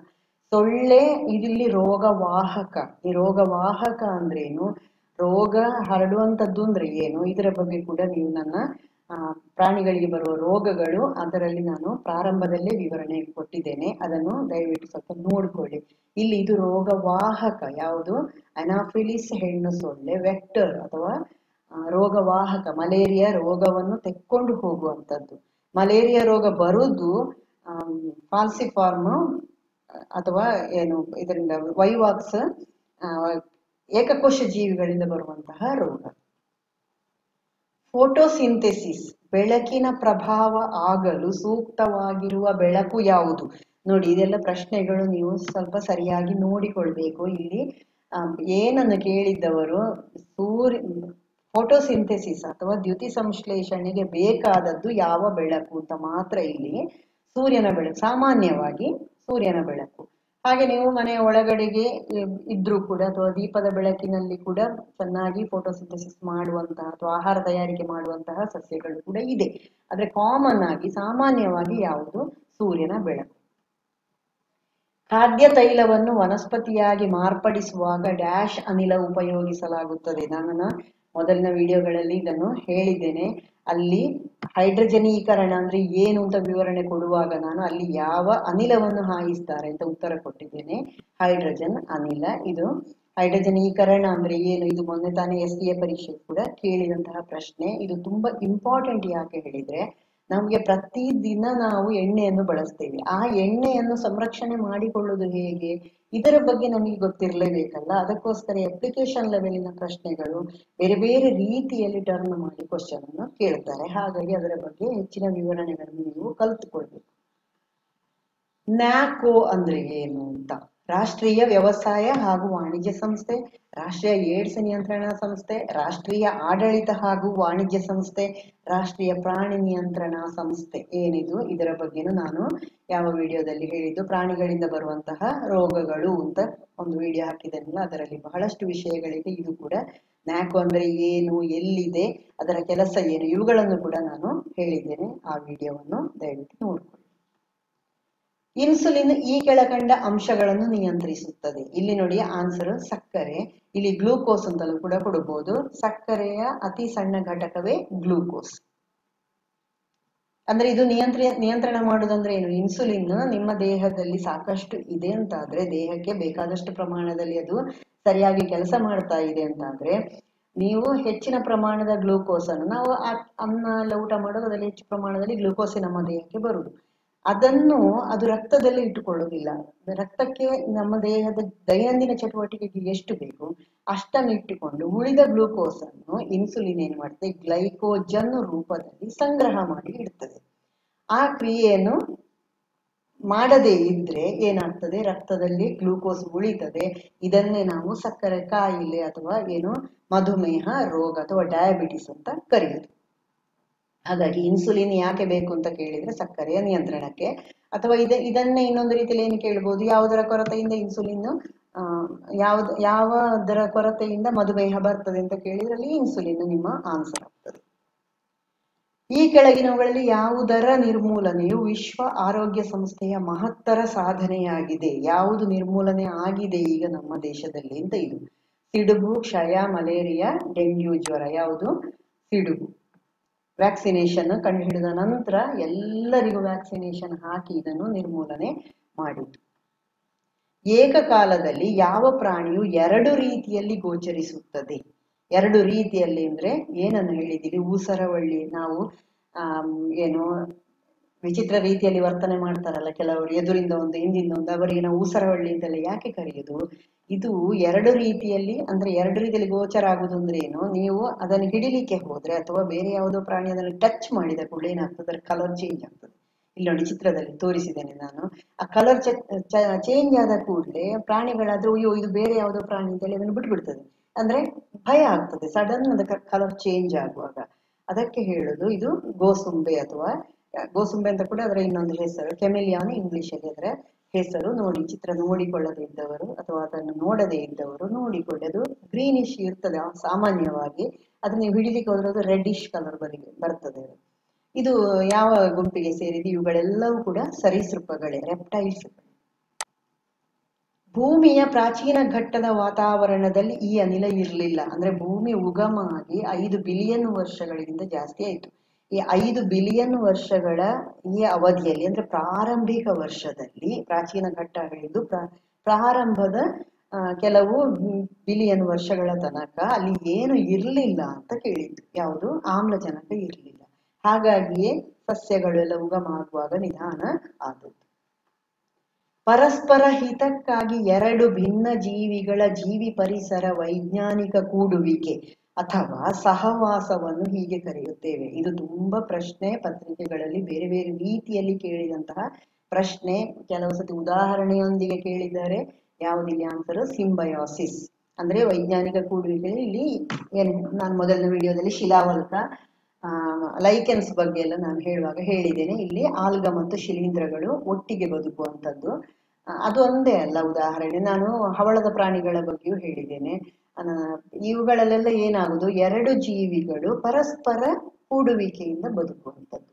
ಸೊಳ್ಳೆ ಇಲ್ಲಿ ರೋಗವಾಹಕ ಈ ರೋಗವಾಹಕ ಅಂದ್ರೇನು ರೋಗ ಹರಡುವಂಥದ್ದು ಅಂದ್ರೆ ಏನು ಇದರ ಬಗ್ಗೆ ಕೂಡ ನೀವು ನನ್ನ ಆ, ಪ್ರಾಣಿಗಳಿಗೆ ಬರುವ ರೋಗಗಳು ಅದರಲ್ಲಿ ನಾನು ಪ್ರಾರಂಭದಲ್ಲೇ ವಿವರಣೆ ಕೊಟ್ಟಿದ್ದೇನೆ ಅದನ್ನು ದಯವಿಟ್ಟು ಸ್ವಲ್ಪ ನೋಡ್ಕೊಳ್ಳಿ ಇಲ್ಲಿ ಇದು ರೋಗವಾಹಕ ಯಾವುದು ಅನಾಫಿಲಿಸ್ ಹೆಣ್ಣು ಸೊಳ್ಳೆ ವೆಕ್ಟರ್ ಅಥವಾ ಆ, ರೋಗವಾಹಕ ಮಲೇರಿಯಾ ರೋಗವನ್ನು ತೆಕ್ಕೊಂಡು ಹೋಗುವಂಥದ್ದು ಮಲೇರಿಯಾ ರೋಗ ಬರುವುದು ಫಾಲ್ಸಿಫಾರ್ಮ್ ಅಥವಾ ಏನು ಇದರಿಂದ ವೈವಾಕ್ಸ್ ಏಕಕೋಶ ಜೀವಿಗಳಿಂದ ಬರುವಂತಹ ರೋಗ ಫೋಟೋಸಿಂಥೆಸಿಸ್ ಬೆಳಕಿನ ಪ್ರಭಾವ ಆಗಲು ಸೂಕ್ತವಾಗಿರುವ ಬೆಳಕು ಯಾವುದು ನೋಡಿ ಇದೆಲ್ಲ ಪ್ರಶ್ನೆಗಳು ನೀವು ಸ್ವಲ್ಪ ಸರಿಯಾಗಿ ನೋಡಿಕೊಳ್ಬೇಕು ಇಲ್ಲಿ ಆಮ್, ಏನನ್ನು ಕೇಳಿದ್ದವರು ಸೂರ್ಯ ಫೋಟೋಸಿಂಥೆಸಿಸ್ ಅಥವಾ ದ್ಯುತಿ ಸಂಶ್ಲೇಷಣೆಗೆ ಬೇಕಾದದ್ದು ಯಾವ ಬೆಳಕು ಅಂತ ಮಾತ್ರ ಇಲ್ಲಿ ಸೂರ್ಯನ ಬೆಳಕು ಸಾಮಾನ್ಯವಾಗಿ ಸೂರ್ಯನ ಬೆಳಕು ಹಾಗೆ ನೀವು ಮನೆಯ ಒಳಗಡೆಗೆ ಇ- ಇದ್ರೂ ಕೂಡ ಅಥವಾ ದೀಪದ ಬೆಳಕಿನಲ್ಲಿ ಕೂಡ ಚೆನ್ನಾಗಿ ಫೋಟೋಸಿಂಥೆಸಿಸ್ ಮಾಡುವಂತಹ ಅಥವಾ ಆಹಾರ ತಯಾರಿಕೆ ಮಾಡುವಂತಹ ಸಸ್ಯಗಳು ಕೂಡ ಇದೆ ಆದ್ರೆ ಕಾಮನ್ ಆಗಿ ಸಾಮಾನ್ಯವಾಗಿ ಯಾವುದು ಸೂರ್ಯನ ಬೆಳಕು ಖಾದ್ಯ ತೈಲವನ್ನು ವನಸ್ಪತಿಯಾಗಿ ಮಾರ್ಪಡಿಸುವಾಗ ಡ್ಯಾಶ್ ಅನಿಲ ಉಪಯೋಗಿಸಲಾಗುತ್ತದೆ ನಾನು ಮೊದಲಿನ ವಿಡಿಯೋಗಳಲ್ಲಿ ಇದನ್ನು ಹೇಳಿದ್ದೇನೆ ಅಲ್ಲಿ ಹೈಡ್ರೋಜನೀಕರಣ ಅಂದ್ರೆ ಏನು ಅಂತ ವಿವರಣೆ ಕೊಡುವಾಗ ನಾನು ಅಲ್ಲಿ ಯಾವ ಅನಿಲವನ್ನು ಹಾಯಿಸ್ತಾರೆ ಅಂತ ಉತ್ತರ ಕೊಟ್ಟಿದ್ದೇನೆ ಹೈಡ್ರೋಜನ್ ಅನಿಲ ಇದು ಹೈಡ್ರೋಜನೀಕರಣ ಅಂದ್ರೆ ಏನು ಇದು ಮೊನ್ನೆ ತಾನೇ ಎಸ್ ಡಿ ಎ ಪರೀಕ್ಷೆ ಕೂಡ ಕೇಳಿದಂತಹ ಪ್ರಶ್ನೆ ಇದು ತುಂಬಾ ಇಂಪಾರ್ಟೆಂಟ್ ಯಾಕೆ ಹೇಳಿದ್ರೆ ನಮಗೆ ಪ್ರತಿದಿನ ನಾವು ಎಣ್ಣೆಯನ್ನು ಬಳಸ್ತೇವೆ ಆ ಎಣ್ಣೆಯನ್ನು ಸಂರಕ್ಷಣೆ ಮಾಡಿಕೊಳ್ಳುವುದು ಹೇಗೆ ಇದರ ಬಗ್ಗೆ ನಮಗೆ ಗೊತ್ತಿರಲೇಬೇಕಲ್ಲ ಅದಕ್ಕೋಸ್ಕರ ಅಪ್ಲಿಕೇಶನ್ ಲೆವೆಲಿನ ಪ್ರಶ್ನೆಗಳು ಬೇರೆ ಬೇರೆ ರೀತಿಯಲ್ಲಿ ಟರ್ನ್ ಮಾಡಿ ಕ್ವಶನ್ ಅನ್ನು ಕೇಳ್ತಾರೆ ಹಾಗಾಗಿ ಅದರ ಬಗ್ಗೆ ಹೆಚ್ಚಿನ ವಿವರಣೆಗಳನ್ನು ನೀವು ಕಲ್ತುಕೊಳ್ಬೇಕು ನ್ಯಾಕೋ ಅಂದ್ರೆ ಏನು ಅಂತ ರಾಷ್ಟ್ರೀಯ ವ್ಯವಸಾಯ ಹಾಗೂ ವಾಣಿಜ್ಯ ಸಂಸ್ಥೆ ರಾಷ್ಟ್ರೀಯ ಏಡ್ಸ್ ನಿಯಂತ್ರಣ ಸಂಸ್ಥೆ ರಾಷ್ಟ್ರೀಯ ಆಡಳಿತ ಹಾಗೂ ವಾಣಿಜ್ಯ ಸಂಸ್ಥೆ ರಾಷ್ಟ್ರೀಯ ಪ್ರಾಣಿ ನಿಯಂತ್ರಣ ಸಂಸ್ಥೆ ಏನಿದು ಇದರ ಬಗ್ಗೆನೂ ನಾನು ಯಾವ ವಿಡಿಯೋದಲ್ಲಿ ಹೇಳಿದ್ದು ಪ್ರಾಣಿಗಳಿಂದ ಬರುವಂತಹ ರೋಗಗಳು ಅಂತ ಒಂದು ವಿಡಿಯೋ ಹಾಕಿದ್ದೇನಲ್ಲ ಅದರಲ್ಲಿ ಬಹಳಷ್ಟು ವಿಷಯಗಳಿದೆ ಇದು ಕೂಡ ನ್ಯಾಕೋ ಅಂದ್ರೆ ಏನು ಎಲ್ಲಿದೆ ಅದರ ಕೆಲಸ ಏನು ಇವುಗಳನ್ನು ಕೂಡ ನಾನು ಹೇಳಿದ್ದೇನೆ ಆ ವಿಡಿಯೋವನ್ನು ದಯವಿಟ್ಟು ನೋಡ್ಕೊಳ್ಳಿ ಇನ್ಸುಲಿನ್ ಈ ಕೆಳಕಂಡ ಅಂಶಗಳನ್ನು ನಿಯಂತ್ರಿಸುತ್ತದೆ ಇಲ್ಲಿ ನೋಡಿ ಆನ್ಸರ್ ಸಕ್ಕರೆ ಇಲ್ಲಿ ಗ್ಲೂಕೋಸ್ ಅಂತಲೂ ಕೂಡ ಕೊಡಬಹುದು ಸಕ್ಕರೆಯ ಅತಿ ಸಣ್ಣ ಘಟಕವೇ ಗ್ಲೂಕೋಸ್ ಅಂದ್ರೆ ಇದು ನಿಯಂತ್ರ ನಿಯಂತ್ರಣ ಮಾಡುದಂದ್ರೆ ಏನು ಇನ್ಸುಲಿನ್ ನಿಮ್ಮ ದೇಹದಲ್ಲಿ ಸಾಕಷ್ಟು ಇದೆ ಅಂತ ಆದ್ರೆ ದೇಹಕ್ಕೆ ಬೇಕಾದಷ್ಟು ಪ್ರಮಾಣದಲ್ಲಿ ಅದು ಸರಿಯಾಗಿ ಕೆಲಸ ಮಾಡ್ತಾ ಇದೆ ಅಂತ ಆದ್ರೆ ನೀವು ಹೆಚ್ಚಿನ ಪ್ರಮಾಣದ ಗ್ಲೂಕೋಸ್ ಅನ್ನು ನಾವು ಆ- ಅನ್ನ ಎಲ್ಲ ಊಟ ಮಾಡೋದು ಅದರಲ್ಲಿ ಹೆಚ್ಚು ಪ್ರಮಾಣದಲ್ಲಿ ಗ್ಲೂಕೋಸ್ ನಮ್ಮ ದೇಹಕ್ಕೆ ಬರುವುದು ಅದನ್ನು ಅದು ರಕ್ತದಲ್ಲಿ ಇಟ್ಟುಕೊಳ್ಳುವುದಿಲ್ಲ ರಕ್ತಕ್ಕೆ ನಮ್ಮ ದೇಹದ ದೈನಂದಿನ ಚಟುವಟಿಕೆಗೆ ಎಷ್ಟು ಬೇಕು ಅಷ್ಟನ್ನು ಇಟ್ಟುಕೊಂಡು ಉಳಿದ ಗ್ಲೂಕೋಸ್ ಅನ್ನು ಇನ್ಸುಲಿನ್ ಏನ್ ಮಾಡುತ್ತೆ ಗ್ಲೈಕೋಜನ್ ರೂಪದಲ್ಲಿ ಸಂಗ್ರಹ ಮಾಡಿ ಇಡ್ತದೆ ಆ ಕ್ರಿಯೆಯನ್ನು ಮಾಡದೇ ಇದ್ರೆ ಏನಾಗ್ತದೆ ರಕ್ತದಲ್ಲಿ ಗ್ಲೂಕೋಸ್ ಉಳಿತದೆ ಇದನ್ನೇ ನಾವು ಸಕ್ಕರೆ ಕಾಯಿಲೆ ಅಥವಾ ಏನು ಮಧುಮೇಹ ರೋಗ ಅಥವಾ ಡಯಾಬಿಟಿಸ್ ಅಂತ ಕರೆಯುದು ಹಾಗಾಗಿ ಇನ್ಸುಲಿನ್ ಯಾಕೆ ಬೇಕು ಅಂತ ಕೇಳಿದ್ರೆ ಸಕ್ಕರೆಯ ನಿಯಂತ್ರಣಕ್ಕೆ ಅಥವಾ ಇದ ಇದನ್ನೇ ಇನ್ನೊಂದು ರೀತಿಯಲ್ಲಿ ಏನು ಕೇಳ್ಬೋದು ಯಾವುದರ ಕೊರತೆಯಿಂದ ಇನ್ಸುಲಿನ್ ಆ ಯಾವ್ದು ಯಾವುದರ ಕೊರತೆಯಿಂದ ಮಧುಮೇಹ ಬರ್ತದೆ ಅಂತ ಕೇಳಿದ್ರೆ ಅಲ್ಲಿ ಇನ್ಸುಲಿನ್ ನಿಮ್ಮ ಆನ್ಸರ್ ಆಗ್ತದೆ ಈ ಕೆಳಗಿನವುಗಳಲ್ಲಿ ಯಾವುದರ ನಿರ್ಮೂಲನೆಯು ವಿಶ್ವ ಆರೋಗ್ಯ ಸಂಸ್ಥೆಯ ಮಹತ್ತರ ಸಾಧನೆಯಾಗಿದೆ ಯಾವುದು ನಿರ್ಮೂಲನೆ ಆಗಿದೆ ಈಗ ನಮ್ಮ ದೇಶದಲ್ಲಿ ಅಂತ ಇದು ಸಿಡುಬು ಕ್ಷಯ ಮಲೇರಿಯಾ ಡೆಂಗ್ಯೂ ಜ್ವರ ಯಾವುದು ಸಿಡುಬು ವ್ಯಾಕ್ಸಿನೇಷನ್ ಕಂಡುಹಿಡಿದ ನಂತರ ಎಲ್ಲರಿಗೂ ವ್ಯಾಕ್ಸಿನೇಷನ್ ಹಾಕಿ ಇದನ್ನು ನಿರ್ಮೂಲನೆ ಮಾಡಿತು ಏಕಕಾಲದಲ್ಲಿ ಯಾವ ಪ್ರಾಣಿಯು ಎರಡು ರೀತಿಯಲ್ಲಿ ಗೋಚರಿಸುತ್ತದೆ ಎರಡು ರೀತಿಯಲ್ಲಿ ಅಂದ್ರೆ ಏನನ್ನು ಹೇಳಿದ್ದೀವಿ ಊಸರವಳ್ಳಿ ನಾವು ಆಮ್, ಏನು ವಿಚಿತ್ರ ರೀತಿಯಲ್ಲಿ ವರ್ತನೆ ಮಾಡ್ತಾರಲ್ಲ ಕೆಲವರು ಎದುರಿಂದ ಒಂದು ಹಿಂದಿಂದ ಒಂದು ಅವರಿಗೆ ನಾವು ಊಸರವಳ್ಳಿ ಅಂತೆಲ್ಲ ಯಾಕೆ ಕರೆಯುದು ಇದು ಎರಡು ರೀತಿಯಲ್ಲಿ ಅಂದ್ರೆ ಎರಡು ರೀತಿಯಲ್ಲಿ ಗೋಚರ ಆಗುದು ಅಂದ್ರೆ ಏನು ನೀವು ಅದನ್ನು ಹಿಡಿಲಿಕ್ಕೆ ಹೋದ್ರೆ ಅಥವಾ ಬೇರೆ ಯಾವುದೋ ಪ್ರಾಣಿ ಅದನ್ನು ಟಚ್ ಮಾಡಿದ ಕೂಡಲೇ ಏನಾಗ್ತದೆ ಅದರ ಕಲರ್ ಚೇಂಜ್ ಆಗ್ತದೆ ಇಲ್ಲಿ ನೋಡಿ ಚಿತ್ರದಲ್ಲಿ ತೋರಿಸಿದ್ದೇನೆ ನಾನು ಆ ಕಲರ್ ಚೇಂಜ್ ಆದ ಕೂಡಲೇ ಪ್ರಾಣಿಗಳಾದ್ರೂ ಅಯ್ಯೋ ಇದು ಬೇರೆ ಯಾವುದೋ ಪ್ರಾಣಿ ಅಂತೇಳಿ ಅದನ್ನು ಬಿಟ್ಬಿಡ್ತದೆ ಅಂದ್ರೆ ಭಯ ಆಗ್ತದೆ ಸಡನ್ ಅದಕ್ಕೆ ಕಲರ್ ಚೇಂಜ್ ಆಗುವಾಗ ಅದಕ್ಕೆ ಹೇಳುದು ಇದು ಗೋಸುಂಬೆ ಅಥವಾ ಗೋಸುಂಬೆ ಅಂತ ಕೂಡ ಅದರ ಇನ್ನೊಂದು ಹೆಸರು ಕೆಮಿಲಿಯಾನ್ ಇಂಗ್ಲಿಷ್ ಅಲ್ಲಿ ಅದರ ಹೆಸರು ನೋಡಿ ಚಿತ್ರ ನೋಡಿಕೊಳ್ಳದೆ ಇದ್ದವರು ಅಥವಾ ಅದನ್ನು ನೋಡದೇ ಇದ್ದವರು ನೋಡಿಕೊಳ್ಳಿ ಅದು ಗ್ರೀನಿಶ್ ಇರ್ತದೆ ಆ- ಸಾಮಾನ್ಯವಾಗಿ ಅದನ್ನ ನೀವು ಹಿಡಿಲಿಕ್ಕೆ ಹೋದ್ರೆ ಅದು ರೆಡ್ಡಿಶ್ ಕಲರ್ ಬರಿಗೆ ಬರ್ತದೆ ಅದು. ಇದು ಯಾವ ಗುಂಪಿಗೆ ಸೇರಿದೆ ಇವುಗಳೆಲ್ಲವೂ ಕೂಡ ಸರೀಸೃಪಗಳೇ ರೆಪ್ಟೈಲ್ಸ್ ಭೂಮಿಯ ಪ್ರಾಚೀನ ಘಟ್ಟದ ವಾತಾವರಣದಲ್ಲಿ ಈ ಅನಿಲ ಇರಲಿಲ್ಲ ಅಂದ್ರೆ ಭೂಮಿ ಉಗಮ ಆಗಿ ಐದು ಬಿಲಿಯನ್ ವರ್ಷಗಳಿಗಿಂತ ಜಾಸ್ತಿ ಆಯಿತು ಈ ಐದು ಬಿಲಿಯನ್ ವರ್ಷಗಳ ಈ ಅವಧಿಯಲ್ಲಿ ಅಂದ್ರೆ ಪ್ರಾರಂಭಿಕ ವರ್ಷದಲ್ಲಿ ಪ್ರಾಚೀನ ಘಟ್ಟ ಹೇಳಿದ್ದು ಪ್ರ ಪ್ರಾರಂಭದ ಆ, ಕೆಲವು ಬಿಲಿಯನ್ ವರ್ಷಗಳ ತನಕ ಅಲ್ಲಿ ಏನು ಇರಲಿಲ್ಲ ಅಂತ ಕೇಳಿದ್ದು ಯಾವುದು ಆಮ್ಲಜನಕ ಇರಲಿಲ್ಲ ಹಾಗಾಗಿಯೇ ಸಸ್ಯಗಳೆಲ್ಲ ಉಗಮ ಆಗುವಾಗ ನಿಧಾನ ಆದದ್ದು ಪರಸ್ಪರ ಹಿತಕ್ಕಾಗಿ ಎರಡು ಭಿನ್ನ ಜೀವಿಗಳ ಜೀವಿ ಪರಿಸರ ವೈಜ್ಞಾನಿಕ ಕೂಡುವಿಕೆ ಅಥವಾ ಸಹವಾಸವನ್ನು ಹೀಗೆ ಕರೆಯುತ್ತೇವೆ ಇದು ತುಂಬಾ ಪ್ರಶ್ನೆ ಪತ್ರಿಕೆಗಳಲ್ಲಿ ಬೇರೆ ಬೇರೆ ರೀತಿಯಲ್ಲಿ ಕೇಳಿದಂತಹ ಪ್ರಶ್ನೆ ಕೆಲವು ಸತಿ ಉದಾಹರಣೆಯೊಂದಿಗೆ ಕೇಳಿದ್ದಾರೆ ಯಾವುದಿಲ್ಲ ಆನ್ಸರ್ ಸಿಂಬಯೋಸಿಸ್ ಅಂದ್ರೆ ವೈಜ್ಞಾನಿಕ ಕೂಡುವಿಕೆ ಇಲ್ಲಿ ಏನು ನಾನು ಮೊದಲನೇ ವಿಡಿಯೋದಲ್ಲಿ ಶಿಲಾವಲ್ಕ ಲೈಕೆನ್ಸ್ ಬಗ್ಗೆ ಎಲ್ಲ ನಾನು ಹೇಳುವಾಗ ಹೇಳಿದ್ದೇನೆ ಇಲ್ಲಿ ಆಲ್ಗ ಮತ್ತು ಶಿಲೀಂಧ್ರಗಳು ಒಟ್ಟಿಗೆ ಬದುಕುವಂಥದ್ದು ಆ, ಅದು ಒಂದೇ ಅಲ್ಲ ಉದಾಹರಣೆ ನಾನು ಹವಳದ ಪ್ರಾಣಿಗಳ ಬಗ್ಗೆಯೂ ಹೇಳಿದ್ದೇನೆ ಆ, ಇವುಗಳಲ್ಲೆಲ್ಲ ಏನಾಗುದು ಎರಡು ಜೀವಿಗಳು ಪರಸ್ಪರ ಕೂಡುವಿಕೆಯಿಂದ ಬದುಕುವಂಥದ್ದು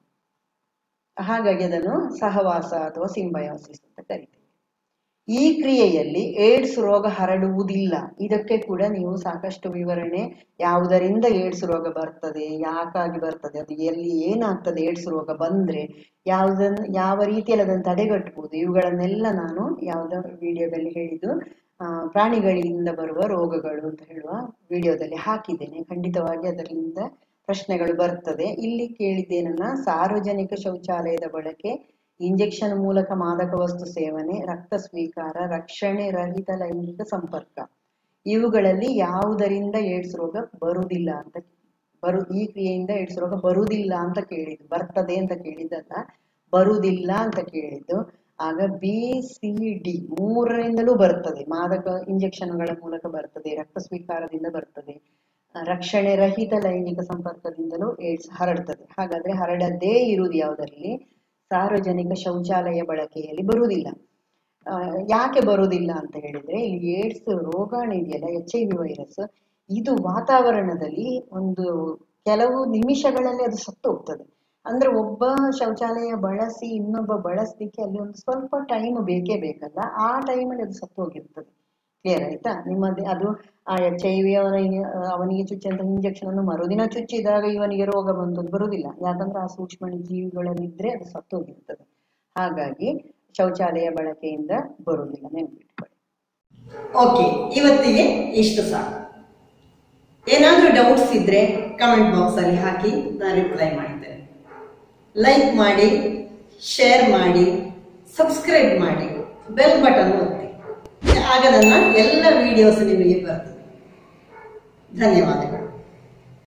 ಹಾಗಾಗಿ ಅದನ್ನು ಸಹವಾಸ ಅಥವಾ ಸಿಂಬಯೋಸಿಸ್ ಅಂತ ಕರಿತೇವೆ ಈ ಕ್ರಿಯೆಯಲ್ಲಿ ಏಡ್ಸ್ ರೋಗ ಹರಡುವುದಿಲ್ಲ ಇದಕ್ಕೆ ಕೂಡ ನೀವು ಸಾಕಷ್ಟು ವಿವರಣೆ ಯಾವುದರಿಂದ ಏಡ್ಸ್ ರೋಗ ಬರ್ತದೆ ಯಾಕಾಗಿ ಬರ್ತದೆ ಅದು ಎಲ್ಲಿ ಏನಾಗ್ತದೆ ಏಡ್ಸ್ ರೋಗ ಬಂದ್ರೆ ಯಾವುದನ್ನ ಯಾವ ರೀತಿಯಲ್ಲಿ ಅದನ್ನು ತಡೆಗಟ್ಟಬಹುದು ಇವುಗಳನ್ನೆಲ್ಲ ನಾನು ಯಾವುದೋ ವಿಡಿಯೋದಲ್ಲಿ ಹೇಳಿದ್ದು ಆ, ಪ್ರಾಣಿಗಳಿಂದ ಬರುವ ರೋಗಗಳು ಅಂತ ಹೇಳುವ ವಿಡಿಯೋದಲ್ಲಿ ಹಾಕಿದ್ದೇನೆ ಖಂಡಿತವಾಗಿ ಅದರಿಂದ ಪ್ರಶ್ನೆಗಳು ಬರ್ತದೆ ಇಲ್ಲಿ ಕೇಳಿದ್ದೇನನ್ನ ಸಾರ್ವಜನಿಕ ಶೌಚಾಲಯದ ಬಳಕೆ ಇಂಜೆಕ್ಷನ್ ಮೂಲಕ ಮಾದಕ ವಸ್ತು ಸೇವನೆ ರಕ್ತ ಸ್ವೀಕಾರ ರಕ್ಷಣೆ ರಹಿತ ಲೈಂಗಿಕ ಸಂಪರ್ಕ ಇವುಗಳಲ್ಲಿ ಯಾವುದರಿಂದ ಏಡ್ಸ್ ರೋಗ ಬರುವುದಿಲ್ಲ ಅಂತ ಬರು ಈ ಕ್ರಿಯೆಯಿಂದ ಏಡ್ಸ್ ರೋಗ ಬರುವುದಿಲ್ಲ ಅಂತ ಕೇಳಿದ್ದು ಬರ್ತದೆ ಅಂತ ಕೇಳಿದ್ದಲ್ಲ ಬರುವುದಿಲ್ಲ ಅಂತ ಕೇಳಿದ್ದು ಆಗ ಬಿ ಸಿ ಡಿ ಮೂರರಿಂದಲೂ ಬರ್ತದೆ ಮಾದಕ ಇಂಜೆಕ್ಷನ್ಗಳ ಮೂಲಕ ಬರ್ತದೆ ರಕ್ತ ಸ್ವೀಕಾರದಿಂದ ಬರ್ತದೆ ಆ, ರಕ್ಷಣೆ ರಹಿತ ಲೈಂಗಿಕ ಸಂಪರ್ಕದಿಂದಲೂ ಏಡ್ಸ್ ಹರಡ್ತದೆ ಹಾಗಾದ್ರೆ ಹರಡದೇ ಇರುವುದು ಯಾವುದರಲ್ಲಿ ಸಾರ್ವಜನಿಕ ಶೌಚಾಲಯ ಬಳಕೆಯಲ್ಲಿ ಬರುವುದಿಲ್ಲ ಆ, ಯಾಕೆ ಬರುವುದಿಲ್ಲ ಅಂತ ಹೇಳಿದ್ರೆ ಇಲ್ಲಿ ಏಡ್ಸ್ ರೋಗಾಣು ಇದೆಯಲ್ಲ ಎಚ್ ಐ ವಿ ವೈರಸ್ ಇದು ವಾತಾವರಣದಲ್ಲಿ ಒಂದು ಕೆಲವು ನಿಮಿಷಗಳಲ್ಲಿ ಅದು ಸತ್ತು ಹೋಗ್ತದೆ ಅಂದ್ರೆ ಒಬ್ಬ ಶೌಚಾಲಯ ಬಳಸಿ ಇನ್ನೊಬ್ಬ ಬಳಸಲಿಕ್ಕೆ ಅಲ್ಲಿ ಒಂದು ಸ್ವಲ್ಪ ಟೈಮ್ ಬೇಕೇ ಬೇಕಲ್ಲ ಆ ಟೈಮಲ್ಲಿ ಅದು ಸತ್ತು ಹೋಗಿರ್ತದೆ ಕ್ಲಿಯರ್ ಆಯ್ತಾ ನಿಮ್ಮದೇ ಅದು ಆ ಎಚ್ ಐ ವಿ ಅವನಿಗೆ ಅವನಿಗೆ ಚುಚ್ಚಂತ ಇಂಜೆಕ್ಷನ್ ಅನ್ನು ಮರುದಿನ ಚುಚ್ಚಿದಾಗ ಇವನಿಗೆ ರೋಗ ಬಂತು ಅಂತ ಬರುವುದಿಲ್ಲ ಯಾಕಂದ್ರೆ ಆ ಸೂಕ್ಷ್ಮ ಜೀವಿಗಳಲ್ಲಿದ್ರೆ ಅದು ಸತ್ತು ಹೋಗಿರ್ತದೆ ಹಾಗಾಗಿ ಶೌಚಾಲಯ ಬಳಕೆಯಿಂದ ಬರುವುದಿಲ್ಲ ನೆನ್ಪಿಟ್ಕೊಳ್ಳಿ ಓಕೆ ಇವತ್ತಿಗೆ ಇಷ್ಟು ಸಾಕು ಏನಾದ್ರೂ ಡೌಟ್ಸ್ ಇದ್ರೆ ಕಮೆಂಟ್ ಬಾಕ್ಸ್ ಅಲ್ಲಿ ಹಾಕಿ ನಾನು ರಿಪ್ಲೈ ಮಾಡ್ತೇನೆ ಲೈಕ್ ಮಾಡಿ ಶೇರ್ ಮಾಡಿ ಸಬ್ಸ್ಕ್ರೈಬ್ ಮಾಡಿ ಬೆಲ್ ಬಟನ್ ಒತ್ತಿ ಆಗ ನನ್ನ ಎಲ್ಲ ವಿಡಿಯೋಸ್ ನಿಮಗೆ ಬರ್ತದೆ ಧನ್ಯವಾದಗಳು